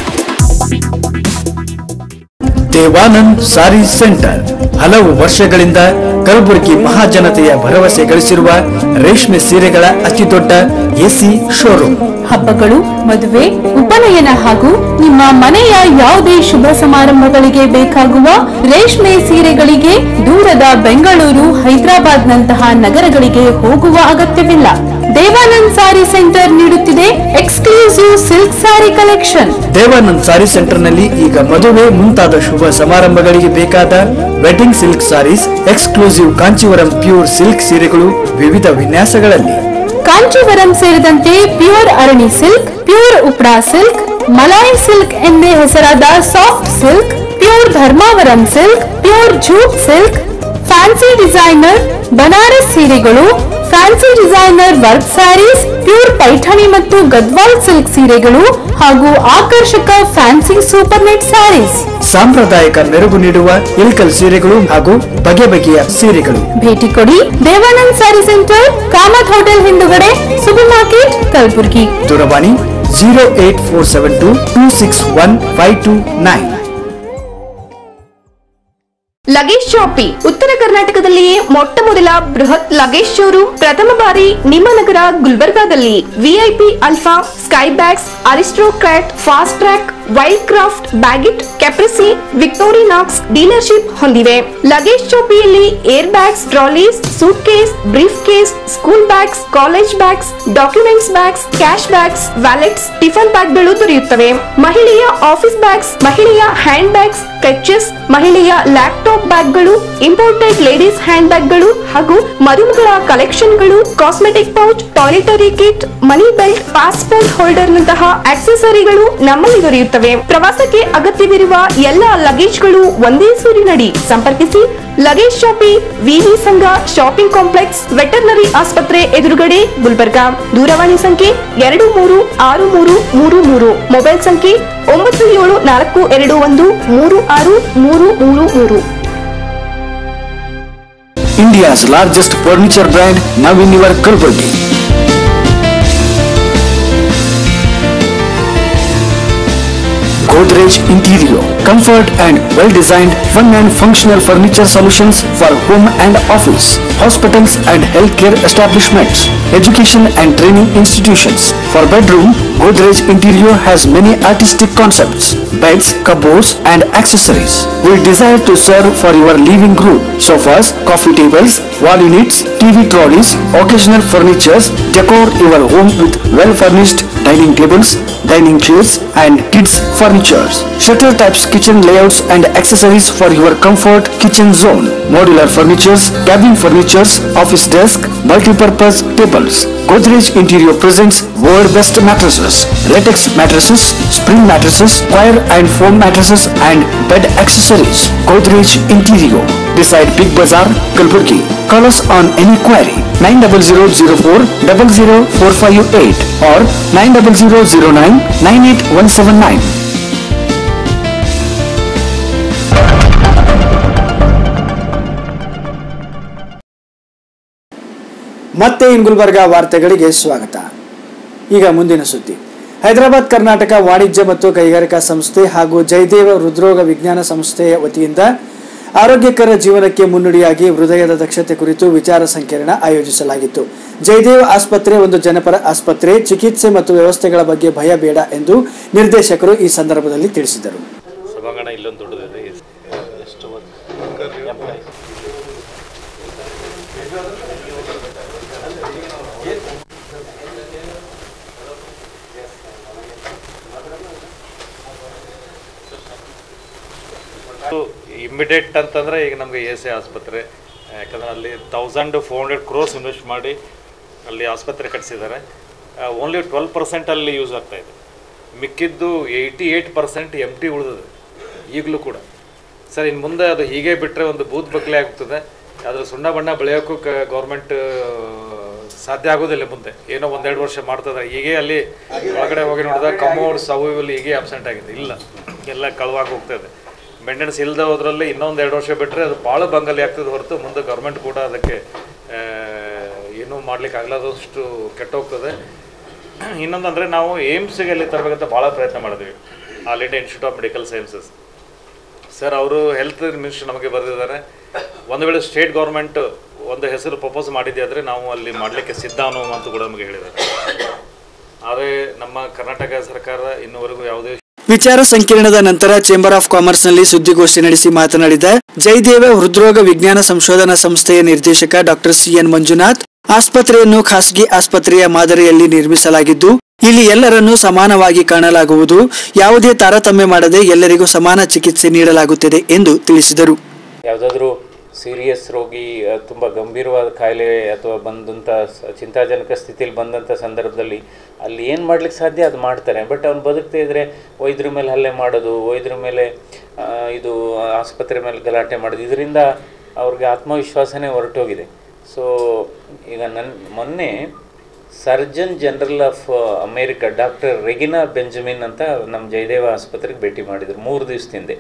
ದೇವಾನಂದ್ ಸಾರಿ ಸೆಂಟರ್ ಹಲವು ವರ್ಷಗಳಿಂದ ಕಲಬುರಗಿ ಮಹಾಜನತೆಯ ಭರವಸೆ ಗಳಿಸಿರುವ ರೇಷ್ಮೆ ಸೀರೆಗಳ ಅತಿದೊಡ್ಡ ಎಸಿ ಶೋರೂಮ್ ಹಬ್ಬಗಳು ಮದುವೆ ಉಪನಯನ ಹಾಗೂ ನಿಮ್ಮ ಮನೆಯ ಯಾವುದೇ ಶುಭ ಸಮಾರಂಭಗಳಿಗೆ ಬೇಕಾಗುವ ರೇಷ್ಮೆ ಸೀರೆಗಳಿಗೆ ದೂರದ ಬೆಂಗಳೂರು ಹೈದರಾಬಾದ್ ನಂತಹ ನಗರಗಳಿಗೆ ಹೋಗುವ ಅಗತ್ಯವಿಲ್ಲ ದೇವಾನಂದ್ ಸಾರಿ ಸೆಂಟರ್ ನೀಡುತ್ತಿದೆ exclusive silk sari collection Devanand sari ಸೆಂಟರ್ನಲ್ಲಿ ಈಗ ಮದುವೆ ಮುಂತಾದ ಶುಭ ಸಮಾರಂಭಗಳಿಗೆ ಬೇಕಾದ wedding silk saris exclusive Kanchivaram pure silk ಸೀರೆಗಳು ವಿವಿಧ ವಿನ್ಯಾಸಗಳಲ್ಲಿ ಕಾಂಚೀವರಂ ಸೇರಿದಂತೆ ಪ್ಯೂರ್ ಅರಣಿ ಸಿಲ್ಕ್ ಪ್ಯೂರ್ ಉಪ್ರಾ ಸಿಲ್ಕ್ ಮಲಾಯಿ ಸಿಲ್ಕ್ ಎಂದೇ ಹೆಸರಾದ soft silk pure Dharmavaram silk pure jute silk fancy designer Banaras ಸೀರೆಗಳು fancy designer work saris pure Paithani ಮತ್ತು ಗದ್ವಾಲ್ ಸಿಲ್ಕ್ ಸೀರೆಗಳು ಹಾಗೂ ಆಕರ್ಷಕ ಫ್ಯಾನ್ಸಿ ಸೂಪರ್ ನೆಟ್ ಸ್ಯಾರೀಸ್ ಸಾಂಪ್ರದಾಯಿಕ ಮೆರುಗು ನೀಡುವ ಇಲ್ಕಲ್ ಸೀರೆಗಳು ಹಾಗೂ ಬಗೆ ಬಗೆಯ ಸೀರೆಗಳು ಭೇಟಿ ಕೊಡಿ ದೇವಾನಂದ್ ಸ್ಯಾರಿ ಸೆಂಟರ್ ಕಾಮತ್ ಹೋಟೆಲ್ ಹಿಂದುಗಡೆ ಸೂಪರ್ ಮಾರ್ಕೆಟ್ ಕಲಬುರ್ಗಿ ದೂರವಾಣಿ zero eight four seven two two six one five two nine luggage shoppe ಉತ್ತರ ಕರ್ನಾಟಕದಲ್ಲಿಯೇ ಮೊಟ್ಟ ಮೊದಲ ಬೃಹತ್ ಲಗೇಜ್ ಶೋರೂಮ್ ಪ್ರಥಮ ಬಾರಿ ನಿಮ್ಮ ನಗರ ಗುಲ್ಬರ್ಗಾದಲ್ಲಿ VIP Alpha Sky bags Aristocrat Fastrack Wildcraft Baggit Caprese Victorinox dealership ಹೊಂದಿವೆ ಲಗೇಜ್ ಶಾಪಿಯಲ್ಲಿ air bags trolleys suitcase briefcase school bags college bags documents bags cash bags wallets tiffin ಬ್ಯಾಗ್ಗಳು ದೊರೆಯುತ್ತವೆ ಮಹಿಳೆಯ office bags ಮಹಿಳೆಯ hand bags clutches ಮಹಿಳೆಯ laptop ಬ್ಯಾಗ್ಗಳು imported ladies hand ಬ್ಯಾಗ್ಗಳು ಹಾಗೂ ಮರುಮಗಳ ಕಲೆಕ್ಷನ್ಗಳು cosmetic pouch toiletry kit money belt passport holder ನಂತಹ ಆಕ್ಸೆಸರಿಗಳು ನಮ್ಮಲ್ಲಿ ದೊರೆಯುತ್ತವೆ ಪ್ರವಾಸಕ್ಕೆ ಅಗತ್ಯವಿರುವ ಎಲ್ಲ ಲಗೇಜ್ಗಳು ಒಂದೇ ಸೂರಿನಡಿ ಸಂಪರ್ಕಿಸಿ ಲಗೇಜ್ ಶಾಪಿ ವಿವಿ ಸಂಘ ಶಾಪಿಂಗ್ ಕಾಂಪ್ಲೆಕ್ಸ್ ವೆಟರ್ನರಿ ಆಸ್ಪತ್ರೆ ಎದುರುಗಡೆ ಗುಲ್ಬರ್ಗಾ ದೂರವಾಣಿ ಸಂಖ್ಯೆ ಎರಡು ಮೂರು ಆರು ಮೂರು ಮೂರು ಮೂರು ಮೊಬೈಲ್ ಸಂಖ್ಯೆ ಒಂಬತ್ತು ಏಳು ನಾಲ್ಕು ಎರಡು ಒಂದು ಮೂರು ಆರು ಮೂರು ಮೂರು ಮೂರು India's largest furniture brand now in your Kalburgi. Godrej Interior, comfort and well-designed, fun and functional furniture solutions for home and office, hospitals and healthcare establishments, education and training institutions. For bedroom, Godrej Interior has many artistic concepts, beds, cupboards and accessories. We desire to serve for your living room, sofas, coffee tables, wall units, TV trolleys, occasional furnitures, decor your home with well-furnished dining tables, dining chairs and kids furnitures. Shutter types kitchen layouts and accessories for your comfort kitchen zone. Modular furnitures, cabin furnitures, office desk, multi-purpose tables. Godrej Interior presents world best mattresses, latex mattresses, spring mattresses, wire and foam mattresses and bed accessories. Godrej Interior beside Big Bazaar, Kalburgi. Call us on any query 90004 00458 or 90009 98179. ಮತ್ತೆ ಇನ್ ಗುಲ್ಬರ್ಗ ವಾರ್ತೆಗಳಿಗೆ ಸ್ವಾಗತ ಈಗ ಮುಂದಿನ ಸುದ್ದಿ ಹೈದರಾಬಾದ್ ಕರ್ನಾಟಕ ವಾಣಿಜ್ಯ ಮತ್ತು ಕೈಗಾರಿಕಾ ಸಂಸ್ಥೆ ಹಾಗೂ ಜಯದೇವ ಹೃದ್ರೋಗ ವಿಜ್ಞಾನ ಸಂಸ್ಥೆಯ ವತಿಯಿಂದ ಆರೋಗ್ಯಕರ ಜೀವನಕ್ಕೆ ಮುನ್ನುಡಿಯಾಗಿ ಹೃದಯದ ದಕ್ಷತೆ ಕುರಿತು ವಿಚಾರ ಸಂಕಿರಣ ಆಯೋಜಿಸಲಾಗಿತ್ತು ಜಯದೇವ್ ಆಸ್ಪತ್ರೆ ಒಂದು ಜನಪರ ಆಸ್ಪತ್ರೆ ಚಿಕಿತ್ಸೆ ಮತ್ತು ವ್ಯವಸ್ಥೆಗಳ ಬಗ್ಗೆ ಭಯ ಬೇಡ ಎಂದು ನಿರ್ದೇಶಕರು ಈ ಸಂದರ್ಭದಲ್ಲಿ ತಿಳಿಸಿದರು ಸಭಾಂಗಣ ಇಲ್ಲೊಂದು ದೊಡ್ಡದಿದೆ ಎಷ್ಟು ಎಂಪ್ಲಾಯೀಸ್ ಇಮ್ಮಿಡಿಯೇಟ್ ಅಂತಂದರೆ ಈಗ ನಮಗೆ ಎ ಸಿ ಆಸ್ಪತ್ರೆ ಯಾಕಂದರೆ ಅಲ್ಲಿ thousand four hundred crores invest ಮಾಡಿ ಅಲ್ಲಿ ಆಸ್ಪತ್ರೆ ಕಟ್ಟಿಸಿದ್ದಾರೆ ಓನ್ಲಿ ಟ್ವೆಲ್ ಪರ್ಸೆಂಟ್ ಅಲ್ಲಿ ಯೂಸ್ ಆಗ್ತಾ ಇದೆ ಮಿಕ್ಕಿದ್ದು eighty eight percent M T ಉಳಿದಿದೆ ಈಗಲೂ ಕೂಡ ಸರ್ ಇನ್ನು ಮುಂದೆ ಅದು ಹೀಗೆ ಬಿಟ್ಟರೆ ಒಂದು ಬೂತ್ ಬಕ್ಲೆ ಆಗ್ತದೆ ಅದ್ರ ಸುಣ್ಣ ಬಣ್ಣ ಬೆಳೆಯೋಕ್ಕೂ ಕ ಗೌರ್ಮೆಂಟ್ ಸಾಧ್ಯ ಆಗೋದಿಲ್ಲ ಮುಂದೆ ಏನೋ ಒಂದೆರಡು ವರ್ಷ ಮಾಡ್ತದೆ ಹೀಗೆ ಅಲ್ಲಿ ಒಳಗಡೆ ಹೋಗಿ ನೋಡಿದಾಗ ಕಮೋಡ್ಸ್ ಅವು ಇವೆಲ್ಲ ಹೀಗೆ ಅಬ್ಸೆಂಟ್ ಆಗಿದೆ ಇಲ್ಲ ಎಲ್ಲ ಕಳುವಾಗಿ ಹೋಗ್ತದೆ ಮೇಂಟೆನೆನ್ಸ್ ಇಲ್ಲದೆ ಹೋದ್ರಲ್ಲಿ ಇನ್ನೊಂದು ಎರಡು ವರ್ಷ ಬಿಟ್ಟರೆ ಅದು ಭಾಳ ಬಂಗಲಿ ಆಗ್ತದೆ ಹೊರತು ಮುಂದೆ ಗೌರ್ಮೆಂಟ್ ಕೂಡ ಅದಕ್ಕೆ ಆ, ಏನೂ ಮಾಡ್ಲಿಕ್ಕೆ ಆಗಲಾದಷ್ಟು ಕೆಟ್ಟೋಗ್ತದೆ ಇನ್ನೊಂದಂದರೆ ನಾವು ಏಮ್ಸ್ಗೆ ಅಲ್ಲಿ ತರಬೇಕಂತ ಭಾಳ ಪ್ರಯತ್ನ ಮಾಡಿದ್ವಿ all India institute of medical sciences sir ಅವರು ಹೆಲ್ತ್ ಮಿನಿಸ್ಟರ್ ನಮಗೆ ಬರೆದಿದ್ದಾರೆ ಒಂದು ವೇಳೆ ಸ್ಟೇಟ್ ಗೌರ್ಮೆಂಟ್ ಒಂದು ಹೆಸರು ಪ್ರಪೋಸ್ ಮಾಡಿದ್ದೆ ಆದರೆ ನಾವು ಅಲ್ಲಿ ಮಾಡಲಿಕ್ಕೆ ಸಿದ್ಧ ಅನ್ನೋ ಮಾತು ಕೂಡ ನಮಗೆ ಹೇಳಿದ್ದಾರೆ ಆದರೆ ನಮ್ಮ ಕರ್ನಾಟಕ ಸರ್ಕಾರ ಇನ್ನೂವರೆಗೂ ಯಾವುದೇ ವಿಚಾರ ಸಂಕಿರಣದ ನಂತರ ಚೇಂಬರ್ ಆಫ್ ಕಾಮರ್ಸ್ನಲ್ಲಿ ಸುದ್ದಿಗೋಷ್ಠಿ ನಡೆಸಿ ಮಾತನಾಡಿದ ಜಯದೇವ ಹೃದ್ರೋಗ ವಿಜ್ಞಾನ ಸಂಶೋಧನಾ ಸಂಸ್ಥೆಯ ನಿರ್ದೇಶಕ ಡಾಕ್ಟರ್ ಸಿಎನ್ ಮಂಜುನಾಥ್ ಆಸ್ಪತ್ರೆಯನ್ನು ಖಾಸಗಿ ಆಸ್ಪತ್ರೆಯ ಮಾದರಿಯಲ್ಲಿ ನಿರ್ಮಿಸಲಾಗಿದ್ದು ಇಲ್ಲಿ ಎಲ್ಲರನ್ನೂ ಸಮಾನವಾಗಿ ಕಾಣಲಾಗುವುದು ಯಾವುದೇ ತಾರತಮ್ಯ ಮಾಡದೆ ಎಲ್ಲರಿಗೂ ಸಮಾನ ಚಿಕಿತ್ಸೆ ನೀಡಲಾಗುತ್ತದೆ ಎಂದು ತಿಳಿಸಿದರು ಯಾವುದಾದ್ರೂ ಸೀರಿಯಸ್ ರೋಗಿ ಅಹ್, ತುಂಬ ಗಂಭೀರವಾದ ಕಾಯಿಲೆ ಅಥವಾ ಬಂದಂಥ ಸ- ಚಿಂತಾಜನಕ ಸ್ಥಿತಿಲಿ ಬಂದಂಥ ಸಂದರ್ಭದಲ್ಲಿ ಅಲ್ಲಿ ಏನು ಮಾಡ್ಲಿಕ್ಕೆ ಸಾಧ್ಯ ಅದು ಮಾಡ್ತಾರೆ ಬಟ್ ಅವ್ನು ಬದುಕ್ತಾ ಇದ್ದರೆ ವೈದ್ಯರ ಮೇಲೆ ಹಲ್ಲೆ ಮಾಡೋದು ವೈದ್ಯರ ಮೇಲೆ ಆ, ಇದು ಆಸ್ಪತ್ರೆ ಮೇಲೆ ಗಲಾಟೆ ಮಾಡೋದು ಇದರಿಂದ ಅವ್ರಿಗೆ ಆತ್ಮವಿಶ್ವಾಸನೇ ಹೊರಟೋಗಿದೆ ಸೊ ಈಗ ನನ್ನ ಮೊನ್ನೆ surgeon general of America doctor Regina Benjamin ಅಂತ ನಮ್ಮ ಜಯದೇವ ಆಸ್ಪತ್ರೆಗೆ ಭೇಟಿ ಮಾಡಿದರು ಮೂರು ದಿವಸದ ಹಿಂದೆ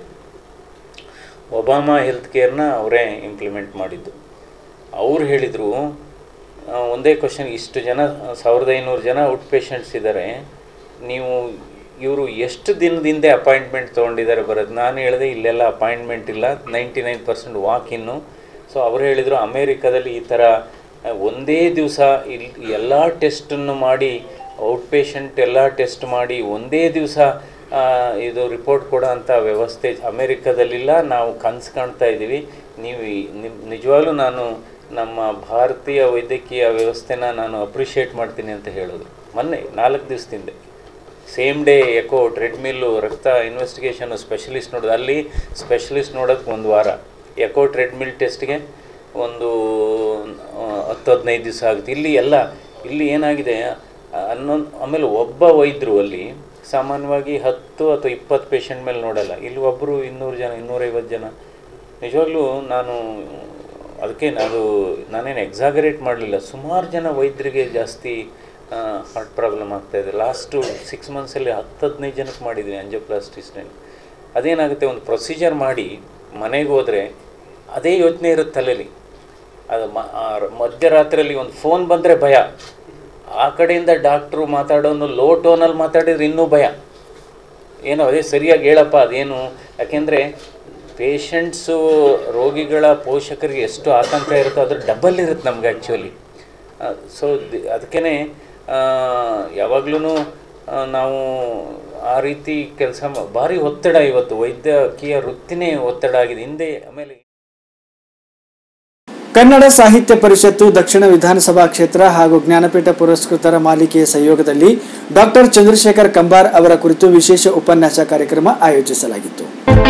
ಒಬಾಮಾ ಹೆಲ್ತ್ ಕೇರ್ನ ಅವರೇ ಇಂಪ್ಲಿಮೆಂಟ್ ಮಾಡಿದ್ದು ಅವ್ರು ಹೇಳಿದರು ಒಂದೇ ಕ್ವಶನ್ ಇಷ್ಟು ಜನ ಸಾವಿರದ ಐನೂರು ಜನ ಔಟ್ ಪೇಷಂಟ್ಸ್ ಇದ್ದಾರೆ ನೀವು ಇವರು ಎಷ್ಟು ದಿನದಿಂದ ಅಪಾಯಿಂಟ್ಮೆಂಟ್ ತೊಗೊಂಡಿದ್ದಾರೆ ಬರೋದು ನಾನು ಹೇಳಿದೆ ಇಲ್ಲೆಲ್ಲ ಅಪಾಯಿಂಟ್ಮೆಂಟ್ ಇಲ್ಲ ನೈಂಟಿ ನೈನ್ ಪರ್ಸೆಂಟ್ ವಾಕ್ ಇನ್ನು ಸೊ ಅವ್ರು ಹೇಳಿದರು ಅಮೇರಿಕಾದಲ್ಲಿ ಈ ಥರ ಆ, ಒಂದೇ ದಿವಸ ಇಲ್ಲಿ ಎಲ್ಲ ಟೆಸ್ಟನ್ನು ಮಾಡಿ ಔಟ್ ಪೇಷಂಟ್ ಎಲ್ಲ ಟೆಸ್ಟ್ ಮಾಡಿ ಒಂದೇ ದಿವಸ ಇದು ರಿಪೋರ್ಟ್ ಕೊಡೋ ಅಂಥ ವ್ಯವಸ್ಥೆ ಅಮೇರಿಕಾದಲ್ಲಿಲ್ಲ ನಾವು ಕನಸು ಕಾಣ್ತಾ ಇದ್ದೀವಿ ನೀವು ಈ- ನಿಮ್ ನಿಜವಾಗ್ಲೂ ನಾನು ನಮ್ಮ ಭಾರತೀಯ ವೈದ್ಯಕೀಯ ವ್ಯವಸ್ಥೆನ ನಾನು ಅಪ್ರಿಷಿಯೇಟ್ ಮಾಡ್ತೀನಿ ಅಂತ ಹೇಳೋದು ಮೊನ್ನೆ ನಾಲ್ಕು ದಿವಸದಿಂದ ಸೇಮ್ ಡೇ ಎಕೋ ಟ್ರೆಡ್ಮಿಲ್ಲು ರಕ್ತ ಇನ್ವೆಸ್ಟಿಗೇಷನು ಸ್ಪೆಷಲಿಸ್ಟ್ ನೋಡೋದು ಅಲ್ಲಿ ಸ್ಪೆಷಲಿಸ್ಟ್ ನೋಡೋಕ್ಕೆ ಒಂದು ವಾರ ಎಕೋ ಟ್ರೆಡ್ಮಿಲ್ ಟೆಸ್ಟ್ಗೆ ಒಂದು ಆ, ಹತ್ತು ಹದಿನೈದು ದಿವಸ ಆಗುತ್ತೆ ಇಲ್ಲಿ ಎಲ್ಲ ಇಲ್ಲಿ ಏನಾಗಿದೆ ಹನ್ನೊಂದು ಆಮೇಲೆ ಒಬ್ಬ ವೈದ್ಯರು ಅಲ್ಲಿ ಸಾಮಾನ್ಯವಾಗಿ ಹತ್ತು ಅಥವಾ ಇಪ್ಪತ್ತು ಪೇಷಂಟ್ ಮೇಲೆ ನೋಡಲ್ಲ ಇಲ್ಲಿ ಒಬ್ಬರು ಇನ್ನೂರು ಜನ ಇನ್ನೂರೈವತ್ತು ಜನ ನಿಜವಾಗ್ಲೂ ನಾನು ಅದಕ್ಕೆ ಅದು ನಾನೇನು ಎಕ್ಸಾಗರೇಟ್ ಮಾಡಲಿಲ್ಲ ಸುಮಾರು ಜನ ವೈದ್ಯರಿಗೆ ಜಾಸ್ತಿ ಹಾರ್ಟ್ ಪ್ರಾಬ್ಲಮ್ ಆಗ್ತಾಯಿದೆ ಲಾಸ್ಟು ಸಿಕ್ಸ್ ಮಂತ್ಸಲ್ಲಿ ಹತ್ತು ಹದಿನೈದು ಜನಕ್ಕೆ ಮಾಡಿದ್ವಿ ಅಂಜೋಪ್ಲಾಸ್ಟಿಸ್ನಲ್ಲಿ ಅದೇನಾಗುತ್ತೆ ಒಂದು ಪ್ರೊಸೀಜರ್ ಮಾಡಿ ಮನೆಗೆ ಹೋದರೆ ಅದೇ ಯೋಚನೆ ಇರುತ್ತೆ ತಲೆಯಲ್ಲಿ ಅದು ಮ ಆ ಮಧ್ಯರಾತ್ರಿಯಲ್ಲಿ ಒಂದು ಫೋನ್ ಬಂದರೆ ಭಯ ಆ ಕಡೆಯಿಂದ ಡಾಕ್ಟ್ರು ಮಾತಾಡೋನು ಲೋ ಟೋನಲ್ಲಿ ಮಾತಾಡಿದ್ರೆ ಇನ್ನೂ ಭಯ ಏನೋ ಅದೇ ಸರಿಯಾಗಿ ಹೇಳಪ್ಪ ಅದೇನು ಯಾಕೆಂದರೆ ಪೇಷಂಟ್ಸು ರೋಗಿಗಳ ಪೋಷಕರಿಗೆ ಎಷ್ಟು ಆತಂಕ ಇರುತ್ತೋ ಅದ್ರ ಡಬಲ್ ಇರುತ್ತೆ ನಮ್ಗೆ ಆ್ಯಕ್ಚುಲಿ ಸೊ ಅದಕ್ಕೇ ಯಾವಾಗ್ಲೂ ನಾವು ಆ ರೀತಿ ಕೆಲಸ ಭಾರಿ ಒತ್ತಡ ಇವತ್ತು ವೈದ್ಯಕೀಯ ವೃತ್ತಿನೇ ಒತ್ತಡ ಆಗಿದೆ ಹಿಂದೆ ಆಮೇಲೆ ಕನ್ನಡ ಸಾಹಿತ್ಯ ಪರಿಷತ್ತು ದಕ್ಷಿಣ ವಿಧಾನಸಭಾ ಕ್ಷೇತ್ರ ಹಾಗೂ ಜ್ಞಾನಪೀಠ ಪುರಸ್ಕೃತರ ಮಾಲಿಕೆಯ ಸಹಯೋಗದಲ್ಲಿ ಡಾಕ್ಟರ್ ಚಂದ್ರಶೇಖರ್ ಕಂಬಾರ್ ಅವರ ಕುರಿತು ವಿಶೇಷ ಉಪನ್ಯಾಸ ಕಾರ್ಯಕ್ರಮ ಆಯೋಜಿಸಲಾಗಿತ್ತು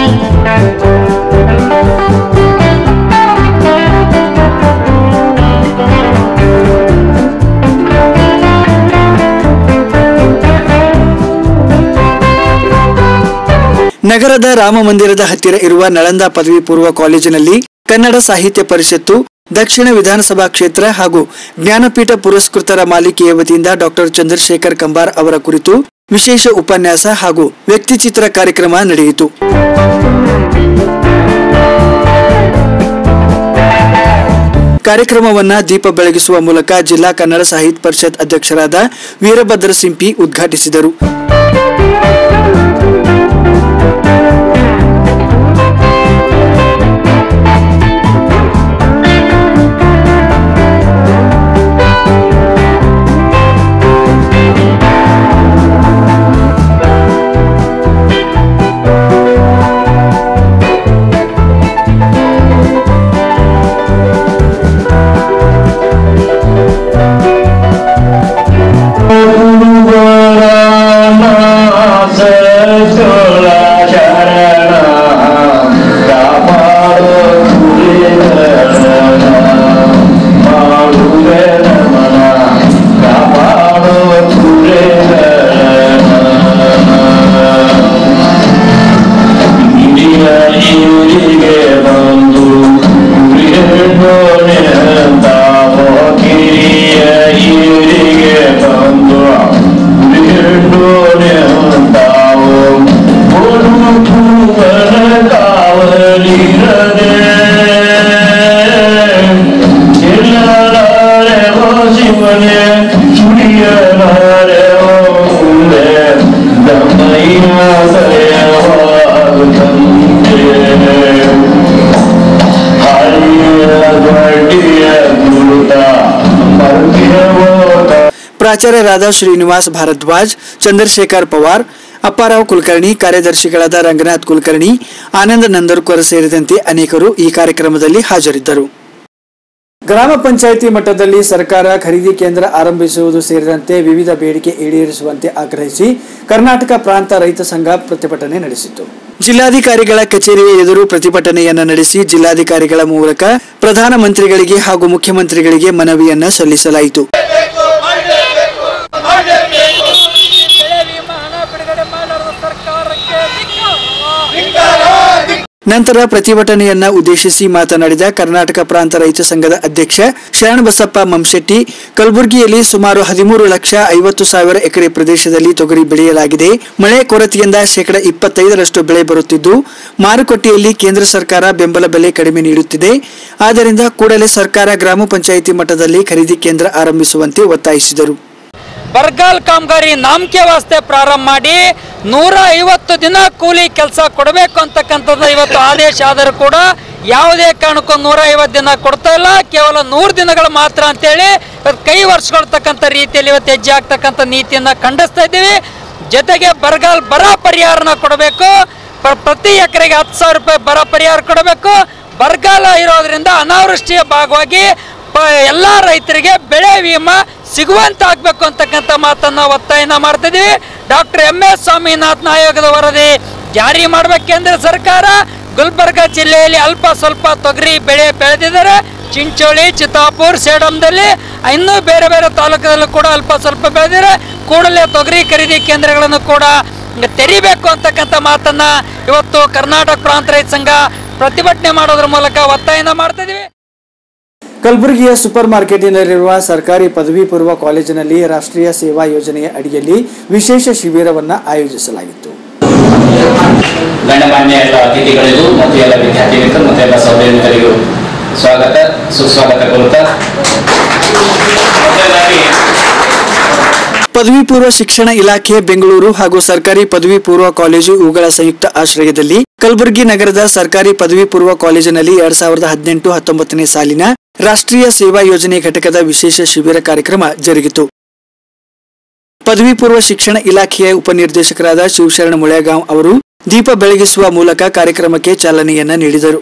ನಗರದ ರಾಮ ಮಂದಿರದ ಹತ್ತಿರ ಇರುವ ನಳಂದ ಪದವಿ ಪೂರ್ವ ಕಾಲೇಜಿನಲ್ಲಿ ಕನ್ನಡ ಸಾಹಿತ್ಯ ಪರಿಷತ್ತು ದಕ್ಷಿಣ ವಿಧಾನಸಭಾ ಕ್ಷೇತ್ರ ಹಾಗೂ ಜ್ಞಾನಪೀಠ ಪುರಸ್ಕೃತರ ಮಾಲಿಕೆಯ ವತಿಯಿಂದ ಡಾಕ್ಟರ್ ಚಂದ್ರಶೇಖರ್ ಕಂಬಾರ್ ಅವರ ಕುರಿತು ವಿಶೇಷ ಉಪನ್ಯಾಸ ಹಾಗೂ ವ್ಯಕ್ತಿಚಿತ್ರ ಕಾರ್ಯಕ್ರಮ ನಡೆಯಿತು ಕಾರ್ಯಕ್ರಮವನ್ನ ದೀಪ ಬೆಳಗಿಸುವ ಮೂಲಕ ಜಿಲ್ಲಾ ಕನ್ನಡ ಸಾಹಿತ್ಯ ಪರಿಷತ್ ಅಧ್ಯಕ್ಷರಾದ ವೀರಭದ್ರ ಸಿಂಪಿ ಉದ್ಘಾಟಿಸಿದರು ಪ್ರಾಚಾರ್ಯರಾದ ಶ್ರೀನಿವಾಸ್ ಭಾರದ್ವಾಜ್ ಚಂದ್ರಶೇಖರ್ ಪವಾರ್ ಅಪ್ಪಾರಾವ್ ಕುಲಕರ್ಣಿ ಕಾರ್ಯದರ್ಶಿಗಳಾದ ರಂಗನಾಥ್ ಕುಲಕರ್ಣಿ ಆನಂದ ನಂದರ್ಕರ್ ಸೇರಿದಂತೆ ಅನೇಕರು ಈ ಕಾರ್ಯಕ್ರಮದಲ್ಲಿ ಹಾಜರಿದ್ದರು ಗ್ರಾಮ ಪಂಚಾಯಿತಿ ಮಟ್ಟದಲ್ಲಿ ಸರ್ಕಾರ ಖರೀದಿ ಕೇಂದ್ರ ಆರಂಭಿಸುವುದು ಸೇರಿದಂತೆ ವಿವಿಧ ಬೇಡಿಕೆ ಈಡೇರಿಸುವಂತೆ ಆಗ್ರಹಿಸಿ ಕರ್ನಾಟಕ ಪ್ರಾಂತ ರೈತ ಸಂಘ ಪ್ರತಿಭಟನೆ ನಡೆಸಿತು ಜಿಲ್ಲಾಧಿಕಾರಿಗಳ ಕಚೇರಿಯ ಎದುರು ಪ್ರತಿಭಟನೆಯನ್ನ ನಡೆಸಿ ಜಿಲ್ಲಾಧಿಕಾರಿಗಳ ಮೂಲಕ ಪ್ರಧಾನಮಂತ್ರಿಗಳಿಗೆ ಹಾಗೂ ಮುಖ್ಯಮಂತ್ರಿಗಳಿಗೆ ಮನವಿಯನ್ನ ಸಲ್ಲಿಸಲಾಯಿತು ನಂತರ ಪ್ರತಿಭಟನೆಯನ್ನ ಉದ್ದೇಶಿಸಿ ಮಾತನಾಡಿದ ಕರ್ನಾಟಕ ಪ್ರಾಂತ ರೈತ ಸಂಘದ ಅಧ್ಯಕ್ಷ ಶರಣಬಸಪ್ಪ ಮಮ್ಶೆಟ್ಟಿ ಕಲಬುರಗಿಯಲ್ಲಿ ಸುಮಾರು ಹದಿಮೂರು ಲಕ್ಷ ಐವತ್ತು ಸಾವಿರ ಎಕರೆ ಪ್ರದೇಶದಲ್ಲಿ ತೊಗರಿ ಬೆಳೆಯಲಾಗಿದೆ ಮಳೆ ಕೊರತೆಯಿಂದ ಶೇಕಡ ಇಪ್ಪತ್ತೈದರಷ್ಟು ಬೆಳೆ ಬರುತ್ತಿದ್ದು ಮಾರುಕಟ್ಟೆಯಲ್ಲಿ ಕೇಂದ್ರ ಸರ್ಕಾರ ಬೆಂಬಲ ಬೆಲೆ ಕಡಿಮೆ ನೀಡುತ್ತಿದೆ ಆದ್ದರಿಂದ ಕೂಡಲೇ ಸರ್ಕಾರ ಗ್ರಾಮ ಪಂಚಾಯಿತಿ ಮಟ್ಟದಲ್ಲಿ ಖರೀದಿ ಕೇಂದ್ರ ಆರಂಭಿಸುವಂತೆ ಒತ್ತಾಯಿಸಿದರು ಬರಗಾಲ ಕಾಮಗಾರಿ ನಾಮಕೆ ವಾಸ್ತೆ ಪ್ರಾರಂಭ ಮಾಡಿ ನೂರ ಐವತ್ತು ದಿನ ಕೂಲಿ ಕೆಲಸ ಕೊಡಬೇಕು ಅಂತಕ್ಕಂಥದ್ದು ಇವತ್ತು ಆದೇಶ ಆದರೂ ಕೂಡ ಯಾವುದೇ ಕಾರಣಕ್ಕೂ ನೂರ ಐವತ್ತು ದಿನ ಕೊಡ್ತಾ ಇಲ್ಲ ಕೇವಲ ನೂರು ದಿನಗಳು ಮಾತ್ರ ಅಂತೇಳಿ ಇವತ್ತು ಕೈ ವರ್ಷಕೊಳ್ತಕ್ಕಂಥ ರೀತಿಯಲ್ಲಿ ಇವತ್ತು ಹೆಜ್ಜೆ ಆಗ್ತಕ್ಕಂಥ ನೀತಿಯನ್ನು ಖಂಡಿಸ್ತಾ ಇದ್ದೀವಿ ಜೊತೆಗೆ ಬರಗಾಲ ಬರ ಪರಿಹಾರನ ಕೊಡಬೇಕು ಪ್ರ- ಪ್ರತಿ ಎಕರೆಗೆ ಹತ್ತು ಸಾವಿರ ರೂಪಾಯಿ ಬರ ಪರಿಹಾರ ಕೊಡಬೇಕು ಬರಗಾಲ ಇರೋದ್ರಿಂದ ಅನಾವೃಷ್ಟಿಯ ಭಾಗವಾಗಿ ಪ ಎಲ್ಲ ರೈತರಿಗೆ ಬೆಳೆ ವಿಮಾ ಸಿಗುವಂತಾಗಬೇಕು ಅಂತಕ್ಕಂಥ ಮಾತನ್ನ ಒತ್ತಾಯನ ಮಾಡ್ತಿದ್ದೀವಿ ಡಾಕ್ಟರ್ ಎಂ ಎಸ್ ಸ್ವಾಮಿನಾಥನ್ ಆಯೋಗದ ವರದಿ ಜಾರಿ ಮಾಡ್ಬೇಕು ಕೇಂದ್ರ ಸರ್ಕಾರ ಗುಲ್ಬರ್ಗ ಜಿಲ್ಲೆಯಲ್ಲಿ ಅಲ್ಪ ಸ್ವಲ್ಪ ತೊಗರಿ ಬೆಳೆ ಬೆಳೆದಿದ್ದಾರೆ ಚಿಂಚೋಳಿ ಚಿತ್ತಾಪುರ್ ಸೇಡಂದಲ್ಲಿ ಇನ್ನೂ ಬೇರೆ ಬೇರೆ ತಾಲೂಕದಲ್ಲೂ ಕೂಡ ಅಲ್ಪ ಸ್ವಲ್ಪ ಬೆಳೆದಿದ್ದಾರೆ ಕೂಡಲೇ ತೊಗರಿ ಖರೀದಿ ಕೇಂದ್ರಗಳನ್ನು ಕೂಡ ತೆರಿಬೇಕು ಅಂತಕ್ಕಂಥ ಮಾತನ್ನ ಇವತ್ತು ಕರ್ನಾಟಕ ಪ್ರಾಂತ ರೈತ ಸಂಘ ಪ್ರತಿಭಟನೆ ಮಾಡೋದ್ರ ಮೂಲಕ ಒತ್ತಾಯನ ಮಾಡ್ತಿದ್ದೀವಿ ಕಲಬುರಗಿಯ ಸೂಪರ್ ಮಾರ್ಕೆಟಿನಲ್ಲಿರುವ ಸರ್ಕಾರಿ ಪದವಿ ಪೂರ್ವ ಕಾಲೇಜಿನಲ್ಲಿ ರಾಷ್ಟ್ರೀಯ ಸೇವಾ ಯೋಜನೆಯ ಅಡಿಯಲ್ಲಿ ವಿಶೇಷ ಶಿಬಿರವನ್ನು ಆಯೋಜಿಸಲಾಗಿತ್ತು ಗಣ್ಯಮಾನ್ಯ ಎಲ್ಲ ಅತಿಥಿಗಳಿಗೂ ಮತ್ತು ಎಲ್ಲ ವಿದ್ಯಾರ್ಥಿ ಮಿತ್ರರು ಮತ್ತು ಎಲ್ಲ ಸಹೋದರಿಗಳಿಗೂ ಸ್ವಾಗತ ಸುಸ್ವಾಗತ ಕೋರುತ್ತಾ ಮೊದಲನೇದಾಗಿ ಪದವಿ ಪೂರ್ವ ಶಿಕ್ಷಣ ಇಲಾಖೆ ಬೆಂಗಳೂರು ಹಾಗೂ ಸರ್ಕಾರಿ ಪದವಿ ಪೂರ್ವ ಕಾಲೇಜು ಇವುಗಳ ಸಂಯುಕ್ತ ಆಶ್ರಯದಲ್ಲಿ ಕಲಬುರಗಿ ನಗರದ ಸರ್ಕಾರಿ ಪದವಿ ಪೂರ್ವ ಕಾಲೇಜಿನಲ್ಲಿ ಎರಡ್ ಸಾವಿರದ ಹದಿನೆಂಟು ಹತ್ತೊಂಬತ್ತನೇ ಸಾಲಿನ ರಾಷ್ಟ್ರೀಯ ಸೇವಾ ಯೋಜನೆ ಘಟಕದ ವಿಶೇಷ ಶಿಬಿರ ಕಾರ್ಯಕ್ರಮ ಜರುಗಿತು ಪದವಿ ಪೂರ್ವ ಶಿಕ್ಷಣ ಇಲಾಖೆಯ ಉಪನಿರ್ದೇಶಕರಾದ ಶಿವಶರಣ ಮುಳೆಗಾಂವ್ ಅವರು ದೀಪ ಬೆಳಗಿಸುವ ಮೂಲಕ ಕಾರ್ಯಕ್ರಮಕ್ಕೆ ಚಾಲನೆಯನ್ನ ನೀಡಿದರು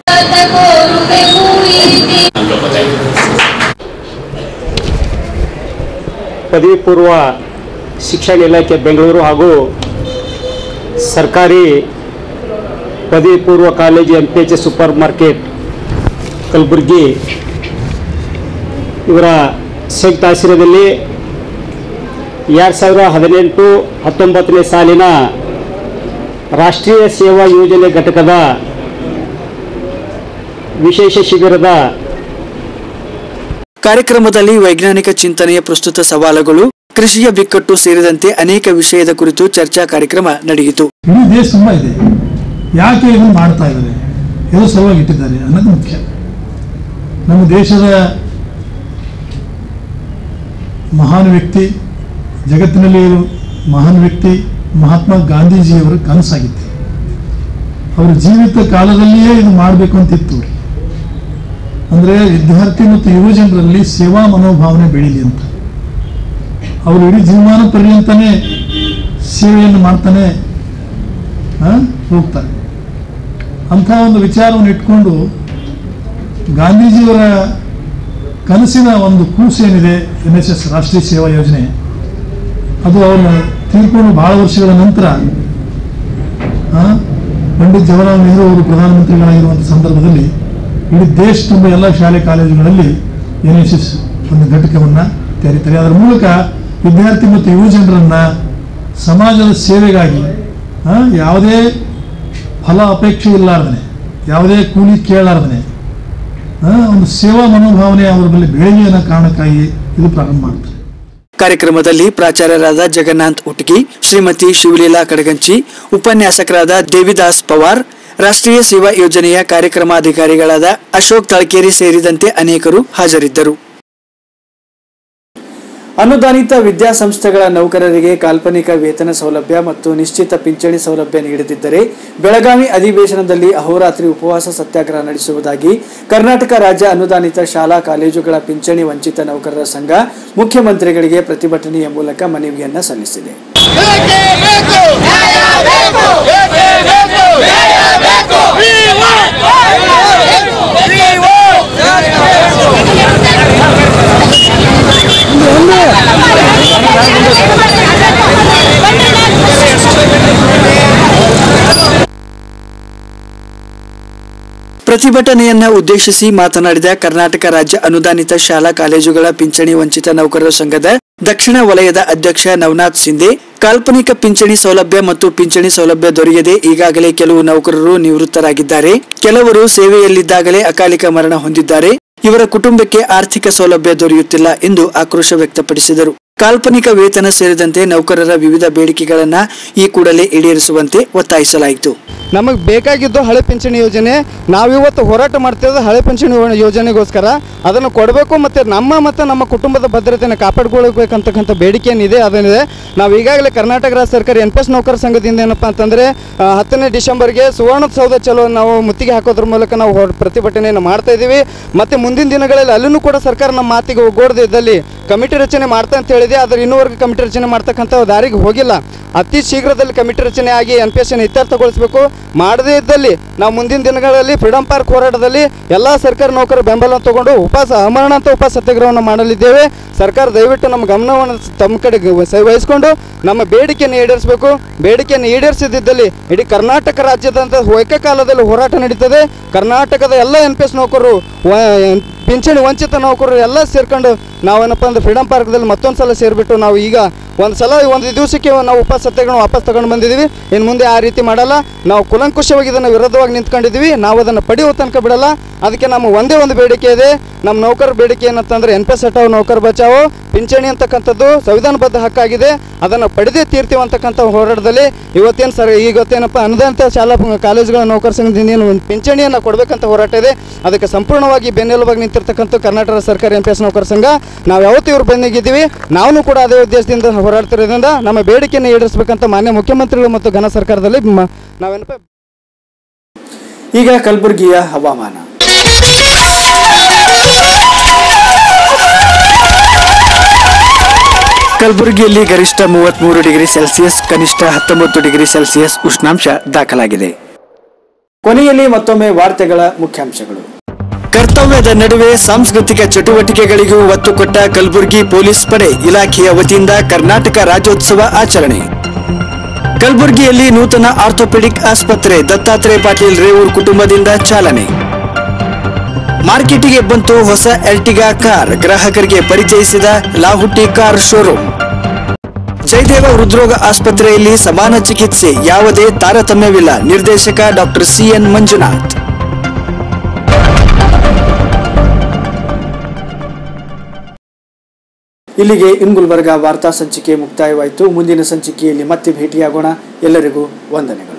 ಪದವಿ ಪೂರ್ವ ಶಿಕ್ಷಣ ಇಲಾಖೆ ಬೆಂಗಳೂರು ಹಾಗೂ ಸರ್ಕಾರಿ ಪದವಿ ಪೂರ್ವ college M P H S super market Kalaburagi ಇವರ ಸಂಯುಕ್ತ ಆಶ್ರಯದಲ್ಲಿ ಎರಡು ಸಾವಿರ ಹದಿನೆಂಟು ಹತ್ತೊಂಬತ್ತನೇ ಸಾಲಿನ ರಾಷ್ಟ್ರೀಯ ಸೇವಾ ಯೋಜನೆ ಘಟಕದ ವಿಶೇಷ ಶಿಬಿರದ ಕಾರ್ಯಕ್ರಮದಲ್ಲಿ ವೈಜ್ಞಾನಿಕ ಚಿಂತನೆಯ ಪ್ರಸ್ತುತ ಸವಾಲುಗಳು ಕೃಷಿಯ ಬಿಕ್ಕಟ್ಟು ಸೇರಿದಂತೆ ಅನೇಕ ವಿಷಯದ ಕುರಿತು ಚರ್ಚಾ ಕಾರ್ಯಕ್ರಮ ನಡೆಯಿತು ಇಡೀ ದೇಶ ತುಂಬ ಇದೆ ಯಾಕೆ ಇದನ್ನು ಮಾಡ್ತಾ ಇದ್ದಾರೆ ಎದು ಸಲುವಾಗಿ ಇಟ್ಟಿದ್ದಾರೆ ಅನ್ನೋದು ಮುಖ್ಯ ನಮ್ಮ ದೇಶದ ಮಹಾನ್ ವ್ಯಕ್ತಿ ಜಗತ್ತಿನಲ್ಲಿ ಮಹಾನ್ ವ್ಯಕ್ತಿ ಮಹಾತ್ಮ ಗಾಂಧೀಜಿಯವರ ಕನಸಾಗಿತ್ತು ಅವರ ಜೀವಿತ ಕಾಲದಲ್ಲಿಯೇ ಇದು ಮಾಡಬೇಕು ಅಂತಿತ್ತು ಅಂದರೆ ವಿದ್ಯಾರ್ಥಿ ಮತ್ತು ಯುವ ಜನರಲ್ಲಿ ಸೇವಾ ಮನೋಭಾವನೆ ಬೆಳೀಲಿ ಅಂತ ಅವರು ಇಡೀ ಜೀವಮಾನ ಪರ್ಯಂತನೇ ಸೇವೆಯನ್ನು ಮಾಡ್ತಾನೆ ಆ, ಹೋಗ್ತಾರೆ ಅಂಥ ಒಂದು ವಿಚಾರವನ್ನು ಇಟ್ಕೊಂಡು ಗಾಂಧೀಜಿಯವರ ಕನಸಿನ ಒಂದು ಕೂಸು ಏನಿದೆ ಎನ್ ಎಸ್ ಎಸ್ ರಾಷ್ಟ್ರೀಯ ಸೇವಾ ಯೋಜನೆ ಅದು ಅವರ ತೀರ್ಕೊಂಡು ಬಹಳ ವರ್ಷಗಳ ನಂತರ ಆ, ಪಂಡಿತ್ ಜವಾಹರ್ಲಾಲ್ ನೆಹರು ಅವರು ಪ್ರಧಾನಮಂತ್ರಿಗಳಾಗಿರುವಂಥ ಸಂದರ್ಭದಲ್ಲಿ ಇಡೀ ದೇಶ ತುಂಬ ಎಲ್ಲ ಶಾಲೆ ಕಾಲೇಜುಗಳಲ್ಲಿ ಎನ್ ಎಸ್ ಎಸ್ ಒಂದು ಘಟಕವನ್ನು ತೆರೀತಾರೆ ಅದರ ಮೂಲಕ ವಿದ್ಯಾರ್ಥಿ ಮತ್ತು ಯುವ ಜನರನ್ನು ಸಮಾಜದ ಸೇವೆಗಾಗಿ ಆ, ಯಾವುದೇ ಫಲ ಅಪೇಕ್ಷೆ ಇಲ್ಲಾರ್ದನೆ ಯಾವುದೇ ಕೂಲಿ ಕೇಳಾರ್ದನೆ ಆ, ಒಂದು ಸೇವಾ ಮನೋಭಾವನೆ ಅವರ ಬಳಿ ಬೆಳಗ್ಗೆ ಅನ್ನೋ ಕಾರಣಕ್ಕಾಗಿ ಇದು ಪ್ರಾರಂಭ ಮಾಡ್ತಾರೆ ಕಾರ್ಯಕ್ರಮದಲ್ಲಿ ಪ್ರಾಚಾರ್ಯರಾದ ಜಗನ್ನಾಥ್ ಉಟ್ಗಿ ಶ್ರೀಮತಿ ಶಿವಲೀಲಾ ಕಡಗಂಚಿ ಉಪನ್ಯಾಸಕರಾದ ದೇವಿದಾಸ್ ಪವಾರ್ ರಾಷ್ಟ್ರೀಯ ಸೇವಾ ಯೋಜನೆಯ ಕಾರ್ಯಕ್ರಮಾಧಿಕಾರಿಗಳಾದ ಅಶೋಕ್ ತಳಕೇರಿ ಸೇರಿದಂತೆ ಅನೇಕರು ಹಾಜರಿದ್ದರು ಅನುದಾನಿತ ವಿದ್ಯಾಸಂಸ್ಥೆಗಳ ನೌಕರರಿಗೆ ಕಾಲ್ಪನಿಕ ವೇತನ ಸೌಲಭ್ಯ ಮತ್ತು ನಿಶ್ಚಿತ ಪಿಂಚಣಿ ಸೌಲಭ್ಯ ನೀಡದಿದ್ದರೆ ಬೆಳಗಾವಿ ಅಧಿವೇಶನದಲ್ಲಿ ಅಹೋರಾತ್ರಿ ಉಪವಾಸ ಸತ್ಯಾಗ್ರಹ ನಡೆಸುವುದಾಗಿ ಕರ್ನಾಟಕ ರಾಜ್ಯ ಅನುದಾನಿತ ಶಾಲಾ ಕಾಲೇಜುಗಳ ಪಿಂಚಣಿ ವಂಚಿತ ನೌಕರರ ಸಂಘ ಮುಖ್ಯಮಂತ್ರಿಗಳಿಗೆ ಪ್ರತಿಭಟನೆಯ ಮೂಲಕ ಮನವಿಯನ್ನ ಸಲ್ಲಿಸಿದೆ ಪ್ರತಿಭಟನೆಯನ್ನ ಉದ್ದೇಶಿಸಿ ಮಾತನಾಡಿದ ಕರ್ನಾಟಕ ರಾಜ್ಯ ಅನುದಾನಿತ ಶಾಲಾ ಕಾಲೇಜುಗಳ ಪಿಂಚಣಿ ವಂಚಿತ ನೌಕರರ ಸಂಘದ ದಕ್ಷಿಣ ವಲಯದ ಅಧ್ಯಕ್ಷ ನವನಾಥ್ ಸಿಂಧೆ ಕಾಲ್ಪನಿಕ ಪಿಂಚಣಿ ಸೌಲಭ್ಯ ಮತ್ತು ಪಿಂಚಣಿ ಸೌಲಭ್ಯ ದೊರೆಯದೆ ಈಗಾಗಲೇ ಕೆಲವು ನೌಕರರು ನಿವೃತ್ತರಾಗಿದ್ದಾರೆ ಕೆಲವರು ಸೇವೆಯಲ್ಲಿದ್ದಾಗಲೇ ಅಕಾಲಿಕ ಮರಣ ಹೊಂದಿದ್ದಾರೆ ಇವರ ಕುಟುಂಬಕ್ಕೆ ಆರ್ಥಿಕ ಸೌಲಭ್ಯ ದೊರೆಯುತ್ತಿಲ್ಲ ಎಂದು ಆಕ್ರೋಶ ವ್ಯಕ್ತಪಡಿಸಿದರು ಕಾಲ್ಪನಿಕ ವೇತನ ಸೇರಿದಂತೆ ನೌಕರರ ವಿವಿಧ ಬೇಡಿಕೆಗಳನ್ನ ಈ ಕೂಡಲೇ ಈಡೇರಿಸುವಂತೆ ಒತ್ತಾಯಿಸಲಾಯಿತು ನಮಗೆ ಬೇಕಾಗಿದ್ದು ಹಳೆ ಪಿಂಚಣಿ ಯೋಜನೆ ನಾವಿವತ್ತು ಹೋರಾಟ ಮಾಡ್ತಿರೋದು ಹಳೆ ಪಿಂಚಣಿ ಯೋ- ಯೋಜನೆಗೋಸ್ಕರ ಅದನ್ನು ಕೊಡಬೇಕು ಮತ್ತು ನಮ್ಮ ಮತ್ತು ನಮ್ಮ ಕುಟುಂಬದ ಭದ್ರತೆಯನ್ನು ಕಾಪಾಡ್ಕೊಳ್ಬೇಕಂತಕ್ಕಂಥ ಬೇಡಿಕೆ ಏನಿದೆ ಅದನ್ನಿದೆ ನಾವು ಈಗಾಗಲೇ ಕರ್ನಾಟಕ ರಾಜ್ಯ ಸರ್ಕಾರ ಎನ್ ಪಿ ಎಸ್ ನೌಕರ ಸಂಘದಿಂದ ಏನಪ್ಪ ಅಂತಂದರೆ ಆ, ಹತ್ತನೇ ಡಿಸೆಂಬರ್ಗೆ ಸುವರ್ಣಸೌಧ ಚಲೋ ನಾವು ಮುತ್ತಿಗೆ ಹಾಕೋದ್ರ ಮೂಲಕ ನಾವು ಹೊರ- ಪ್ರತಿಭಟನೆಯನ್ನು ಮಾಡ್ತಾ ಇದ್ದೀವಿ ಮತ್ತು ಮುಂದಿನ ದಿನಗಳಲ್ಲಿ ಅಲ್ಲೂ ಕೂಡ ಸರ್ಕಾರ ನಮ್ಮ ಮಾತಿಗೆ ಒಗ್ಗೂಡದೆ ಇದ್ದಲ್ಲಿ ಕಮಿಟಿ ರಚನೆ ಮಾಡ್ತಾ ಅಂತ ಹೇಳಿದೆ ಆದರೆ ಇನ್ನೂವರೆಗೂ ಕಮಿಟಿ ರಚನೆ ಮಾಡ್ತಕ್ಕಂಥ ದಾರಿಗೆ ಹೋಗಿಲ್ಲ ಅತಿ ಶೀಘ್ರದಲ್ಲಿ ಕಮಿಟಿ ರಚನೆ ಆಗಿ ಎನ್ ಪಿ ಎಸ್ ಇತ್ಯರ್ಥಗೊಳಿಸಬೇಕು ಮಾಡದೇ ಇದ್ದಲ್ಲಿ ನಾವು ಮುಂದಿನ ದಿನಗಳಲ್ಲಿ ಫ್ರೀಡಂ ಪಾರ್ಕ್ ಹೋರಾಟದಲ್ಲಿ ಎಲ್ಲ ಸರ್ಕಾರಿ ನೌಕರ ಬೆಂಬಲ ತಗೊಂಡು ಉಪವಾಸ ಅಮರಣ ಅಂತ ಉಪವಾಸ ಸತ್ಯಾಗ್ರಹವನ್ನು ಮಾಡಲಿದ್ದೇವೆ ಸರ್ಕಾರ ದಯವಿಟ್ಟು ನಮ್ಮ ಗಮನವನ್ನು ತಮ್ಮ ಕಡೆ ಗ- ವಹಿಸ್ಕೊಂಡು ನಮ್ಮ ಬೇಡಿಕೆಯನ್ನು ಈಡೇರಿಸಬೇಕು ಬೇಡಿಕೆಯನ್ನು ಈಡೇರಿಸದಿದ್ದಲ್ಲಿ ಇಡೀ ಕರ್ನಾಟಕ ರಾಜ್ಯದಂತ ಏಕಕಾಲದಲ್ಲಿ ಹೋರಾಟ ನಡೀತದೆ ಕರ್ನಾಟಕದ ಎಲ್ಲ ಎನ್ ಪಿ ಎಸ್ ನೌಕರರು ವ- ಪಿಂಚಣಿ ವಂಚಿತ ನೌಕರರು ಎಲ್ಲ ಸೇರ್ಕೊಂಡು ನಾವೇನಪ್ಪ ಅಂದ್ರೆ ಫ್ರೀಡಂ ಪಾರ್ಕ್ದಲ್ಲಿ ಮತ್ತೊಂದು ಸಲ ಸೇರಿಬಿಟ್ಟು ನಾವು ಈಗ ಒಂದು ಸಲ ಒಂದು ದಿವಸಕ್ಕೆ ನಾವು ಉಪವಾಸ ಸತ್ಯಾಗ್ರಹ ವಾಪಸ್ ತಗೊಂಡು ಬಂದಿದ್ದೀವಿ ಇನ್ನು ಮುಂದೆ ಆ ರೀತಿ ಮಾಡಲ್ಲ ನಾವು ಕುಲಂಕುಷವಾಗಿ ಇದನ್ನು ವಿರೋಧವಾಗಿ ನಿಂತ್ಕೊಂಡಿದ್ದೀವಿ ನಾವು ಅದನ್ನು ಪಡೆಯುವ ತನಕ ಬಿಡಲ್ಲ ಅದಕ್ಕೆ ನಮ್ಮ ಒಂದೇ ಒಂದು ಬೇಡಿಕೆ ಇದೆ ನಮ್ಮ ನೌಕರ ಬೇಡಿಕೆ ಏನಂತಂದ್ರೆ ಎನ್ ಪಿ ಎಸ್ ಹಟಾವ್ ನೌಕರ ಬಚಾವು ಪಿಂಚಣಿ ಅಂತಕ್ಕಂಥದ್ದು ಸಂವಿಧಾನಬದ್ಧ ಹಕ್ಕಾಗಿದೆ ಅದನ್ನು ಪಡೆದೇ ತೀರ್ತೀವಿ ಅಂತಕ್ಕಂಥ ಹೋರಾಟದಲ್ಲಿ ಇವತ್ತೇನು ಸರ್ ಈಗೊತ್ತೇನಪ್ಪ ಅನುದಾನಿತ ಶಾಲಾ ಕಾಲೇಜುಗಳ ನೌಕರ ಸಂಘದಿಂದ ಏನು ಒಂದು ಪಿಂಚಣಿಯನ್ನು ಕೊಡಬೇಕಂತ ಹೋರಾಟ ಇದೆ ಅದಕ್ಕೆ ಸಂಪೂರ್ಣವಾಗಿ ಬೆನ್ನೆಲುಬಾಗಿ ನಿಂತಿರ್ತಕ್ಕಂಥ ಕರ್ನಾಟಕ ಸರ್ಕಾರಿ ಎಂ ಪಿ ಎಸ್ ನೌಕರ ಸಂಘ ನಾವು ಯಾವತ್ತೂ ಇವ್ರ ಬೆನ್ನಿಗಿದ್ದೀವಿ ನಾವು ಕೂಡ ಅದೇ ಉದ್ದೇಶದಿಂದ ಹೋರಾಡ್ತಿರೋದ್ರಿಂದ ನಮ್ಮ ಬೇಡಿಕೆಯನ್ನು ಈಡೇರಿಸಬೇಕಂತ ಮಾನ್ಯ ಮುಖ್ಯಮಂತ್ರಿಗಳು ಮತ್ತು ಘನ ಸರ್ಕಾರದಲ್ಲಿ ಮ- ನಾವೇನಪ್ಪ ಈಗ ಕಲಬುರಗಿಯ ಹವಾಮಾನ ಕಲಬುರಗಿಯಲ್ಲಿ ಗರಿಷ್ಠ ಮೂವತ್ಮೂರು ಡಿಗ್ರಿ ಸೆಲ್ಸಿಯಸ್ ಕನಿಷ್ಠ ಹತ್ತೊಂಬತ್ತು ಡಿಗ್ರಿ ಸೆಲ್ಸಿಯಸ್ ಉಷ್ಣಾಂಶ ದಾಖಲಾಗಿದೆ ಕೊನೆಯಲ್ಲಿ ಮತ್ತೊಮ್ಮೆ ವಾರ್ತೆಗಳ ಮುಖ್ಯಾಂಶಗಳು ಕರ್ತವ್ಯದ ನಡುವೆ ಸಾಂಸ್ಕೃತಿಕ ಚಟುವಟಿಕೆಗಳಿಗೂ ಒತ್ತು ಕೊಟ್ಟ ಕಲಬುರಗಿ ಪೊಲೀಸ್ ಪಡೆ ಇಲಾಖೆಯ ವತಿಯಿಂದ ಕರ್ನಾಟಕ ರಾಜ್ಯೋತ್ಸವ ಆಚರಣೆ ಕಲಬುರಗಿಯಲ್ಲಿ ನೂತನ ಆರ್ಥೋಪೆಡಿಕ್ ಆಸ್ಪತ್ರೆ ದತ್ತಾತ್ರೇಯ ಪಾಟೀಲ್ ರೇವೂರ್ ಕುಟುಂಬದಿಂದ ಚಾಲನೆ ಮಾರ್ಕೆಟಿಗೆ ಬಂತು ಹೊಸ ಎರ್ಟಿಗಾ ಕಾರ್ ಗ್ರಾಹಕರಿಗೆ ಪರಿಚಯಿಸಿದ ಲಾಹುಟಿ ಕಾರ್ ಶೋರೂಮ್ ಜಯದೇವ ಹೃದ್ರೋಗ ಆಸ್ಪತ್ರೆಯಲ್ಲಿ ಸಮಾನ ಚಿಕಿತ್ಸೆ ಯಾವುದೇ ತಾರತಮ್ಯವಿಲ್ಲ ನಿರ್ದೇಶಕ ಡಾಕ್ಟರ್ ಸಿಎನ್ ಮಂಜುನಾಥ್ ಇಲ್ಲಿಗೆ ಇನ್ ಗುಲ್ಬರ್ಗ ವಾರ್ತಾ ಸಂಚಿಕೆ ಮುಕ್ತಾಯವಾಯಿತು ಮುಂದಿನ ಸಂಚಿಕೆಯಲ್ಲಿ ಮತ್ತೆ ಭೇಟಿಯಾಗೋಣ ಎಲ್ಲರಿಗೂ ವಂದನೆಗಳು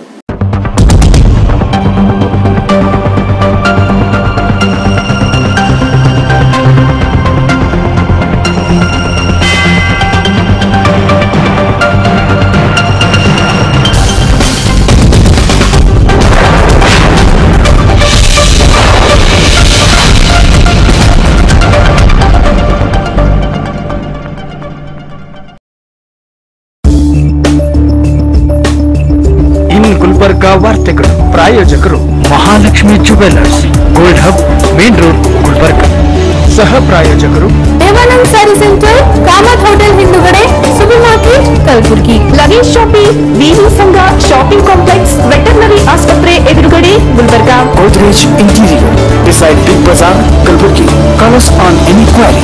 ಇನ್ ಗುಲ್ಬರ್ಗ ವಾರ್ತೆಗಳು ಪ್ರಾಯೋಜಕರು Mahalakshmi jewellers gold hub main road Gulbarga ಸಹ ಪ್ರಾಯೋಜಕರು ದೇವಾನಂದ್ ಸ್ಯಾರಿ ಸೆಂಟರ್ ಕಾಮತ್ ಹೋಟೆಲ್ ಹಿಂದುಗಡೆ super market Kalaburagi luggage shopping VV Sangha shopping complex veterinary ಆಸ್ಪತ್ರೆ ಎದುರುಗಡೆ Gulbarga Godrej Interior beside Big Bazaar, Kalburgi. Call us on any query.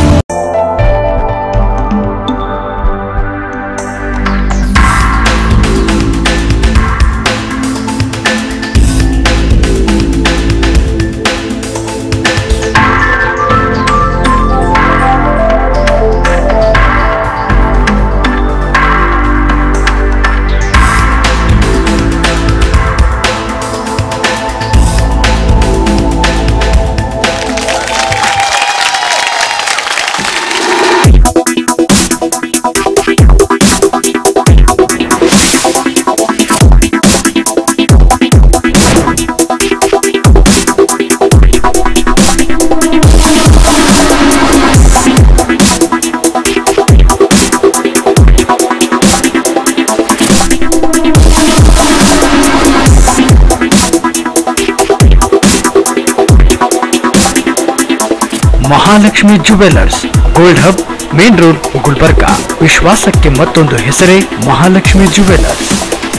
Mahalakshmi jewellers gold hub main road Gulbarga ವಿಶ್ವಾಸಕ್ಕೆ ಮತ್ತೊಂದು ಹೆಸರೇ Mahalakshmi jewellers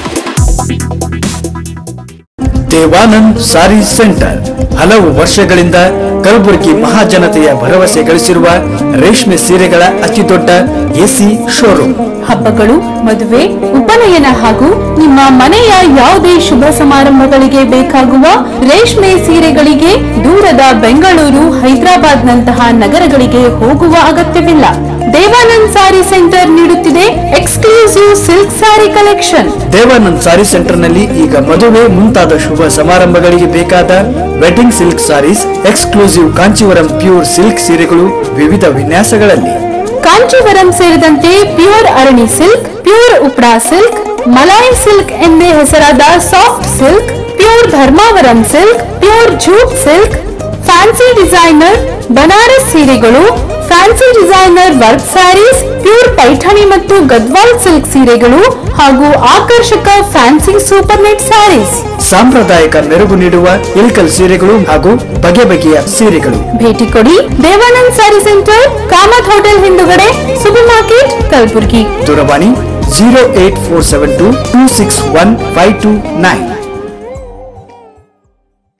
Devanand ಸಾರಿ centre ಹಲವು ವರ್ಷಗಳಿಂದ ಕಲಬುರಗಿ ಮಹಾಜನತೆಯ ಭರವಸೆ ಗಳಿಸಿರುವ ರೇಷ್ಮೆ ಸೀರೆಗಳ ಅತಿದೊಡ್ಡ ಎಸಿ ಶೋರೂಮ್ ಹಬ್ಬಗಳು ಮದುವೆ ಉಪನಯನ ಹಾಗೂ ನಿಮ್ಮ ಮನೆಯ ಯಾವುದೇ ಶುಭ ಸಮಾರಂಭಗಳಿಗೆ ಬೇಕಾಗುವ ರೇಷ್ಮೆ ಸೀರೆಗಳಿಗೆ ದೂರದ ಬೆಂಗಳೂರು ಹೈದರಾಬಾದ್ ನಂತಹ ನಗರಗಳಿಗೆ ಹೋಗುವ ಅಗತ್ಯವಿಲ್ಲ ದೇವಾನಂದ್ ಸಾರಿ ಸೆಂಟರ್ ನೀಡುತ್ತಿದೆ exclusive silk sari collection Devanand sari ಸೆಂಟರ್ನಲ್ಲಿ ಈಗ ಮದುವೆ ಮುಂತಾದ ಶುಭ ಸಮಾರಂಭಗಳಿಗೆ ಬೇಕಾದ wedding silk saris exclusive Kanchivaram pure silk ಸೀರೆಗಳು ವಿವಿಧ ವಿನ್ಯಾಸಗಳಲ್ಲಿ ಕಾಂಚೀವರಂ ಸೇರಿದಂತೆ ಪ್ಯೂರ್ ಅರಣಿ ಸಿಲ್ಕ್ ಪ್ಯೂರ್ ಉಪ್ರಾ ಸಿಲ್ಕ್ ಮಲಾಯಿ ಸಿಲ್ಕ್ ಎಂದೇ ಹೆಸರಾದ soft silk pure Dharmavaram silk pure jute silk fancy designer Banaras ಸೀರೆಗಳು fancy designer work saris pure Paithani ಮತ್ತು ಗದ್ವಾಲ್ ಸಿಲ್ಕ್ ಸೀರೆಗಳು ಹಾಗೂ ಆಕರ್ಷಕ ಫ್ಯಾನ್ಸಿ ಸೂಪರ್ ನೆಟ್ ಸ್ಯಾರೀಸ್ ಸಾಂಪ್ರದಾಯಿಕ ಮೆರುಗು ನೀಡುವ ಇಳ್ಕಲ್ ಸೀರೆಗಳು ಹಾಗೂ ಬಗೆ ಬಗೆಯ ಸೀರೆಗಳು ಭೇಟಿ ಕೊಡಿ ದೇವಾನಂದ್ ಸ್ಯಾರಿ ಸೆಂಟರ್ ಕಾಮತ್ ಹೋಟೆಲ್ ಹಿಂದುಗಡೆ ಸೂಪರ್ ಮಾರ್ಕೆಟ್ ಕಲಬುರಗಿ ದೂರವಾಣಿ zero eight four seven two two six one five two nine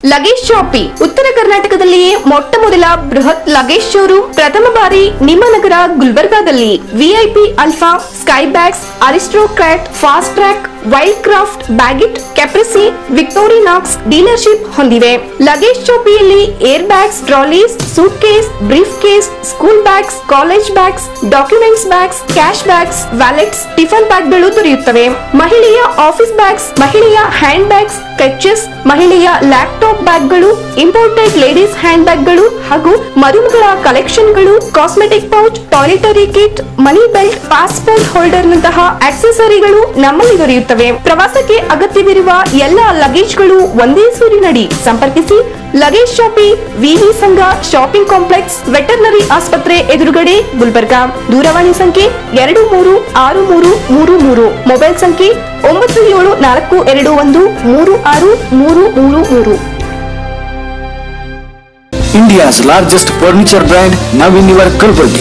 luggage shoppe ಉತ್ತರ ಕರ್ನಾಟಕದಲ್ಲಿಯೇ ಮೊಟ್ಟ ಮೊದಲ ಬೃಹತ್ ಲಗೇಜ್ ಶೋರೂಮ್ ಪ್ರಥಮ ಬಾರಿ ನಿಮ್ಮ ನಗರ ಗುಲ್ಬರ್ಗಾದಲ್ಲಿ VIP Alpha Sky bags Aristocrat Fastrack Wildcraft Baggit Caprese Victorinox dealership ಹೊಂದಿವೆ ಲಗೇಜ್ ಶಾಪಿಯಲ್ಲಿ air bags trolleys suitcase briefcase school bags college bags documents bags cash bags wallets tiffin ಬ್ಯಾಗ್ಗಳು ದೊರೆಯುತ್ತವೆ ಮಹಿಳೆಯ office bags ಮಹಿಳೆಯ hand bags clutches ಮಹಿಳೆಯ laptop ಬ್ಯಾಗ್ಗಳು imported ladies hand ಬ್ಯಾಗ್ಗಳು ಹಾಗೂ ಮರುಮಗಳ ಕಲೆಕ್ಷನ್ಗಳು cosmetic pouch toiletry kit money belt passport holder ನಂತಹ ಆಕ್ಸೆಸರಿಗಳು ನಮ್ಮಲ್ಲಿ ದೊರೆಯುತ್ತವೆ ಪ್ರವಾಸಕ್ಕೆ ಅಗತ್ಯವಿರುವ ಎಲ್ಲ ಲಗೇಜ್ಗಳು ಒಂದೇ ಸೂರಿನಡಿ ಸಂಪರ್ಕಿಸಿ ಲಗೇಜ್ ಶಾಪಿ ವಿವಿ ಸಂಘ ಶಾಪಿಂಗ್ ಕಾಂಪ್ಲೆಕ್ಸ್ ವೆಟರ್ನರಿ ಆಸ್ಪತ್ರೆ ಎದುರುಗಡೆ ಗುಲ್ಬರ್ಗಾ ದೂರವಾಣಿ ಸಂಖ್ಯೆ ಎರಡು ಮೂರು ಆರು ಮೂರು ಮೂರು ಮೂರು ಮೊಬೈಲ್ ಸಂಖ್ಯೆ ಒಂಬತ್ತು ಏಳು ನಾಲ್ಕು ಎರಡು ಒಂದು ಮೂರು ಆರು ಮೂರು ಮೂರು ಮೂರು India's largest furniture brand now in your Kalburgi.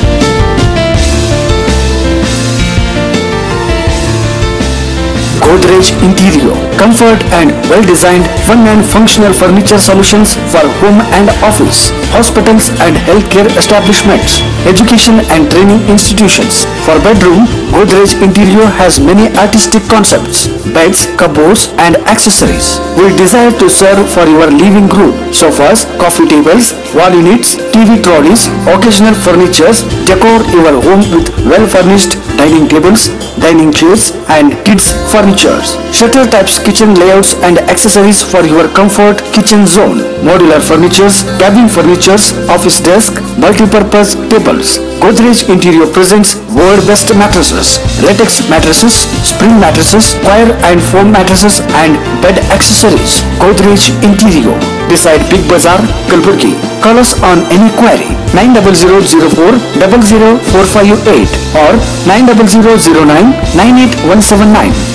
Godrej Interior, comfort and well-designed, fun and functional furniture solutions for home and office, hospitals and healthcare establishments, education and training institutions. For bedroom, Godrej Interior has many artistic concepts, beds, cupboards and accessories. We desire to serve for your living room, sofas, coffee tables, wall units, TV trolleys, occasional furnitures, decor your home with well-furnished dining tables, dining chairs and kids furnitures. Shutter types kitchen layouts and accessories for your comfort kitchen zone. Modular furnitures, cabin furnitures, office desk, multi-purpose tables. Godrej Interior presents world best mattresses, latex mattresses, spring mattresses, wire and foam mattresses and bed accessories. Godrej Interior beside Big Bazaar, Kalburgi. Call us on any query 90004 00458 or 90009 98179.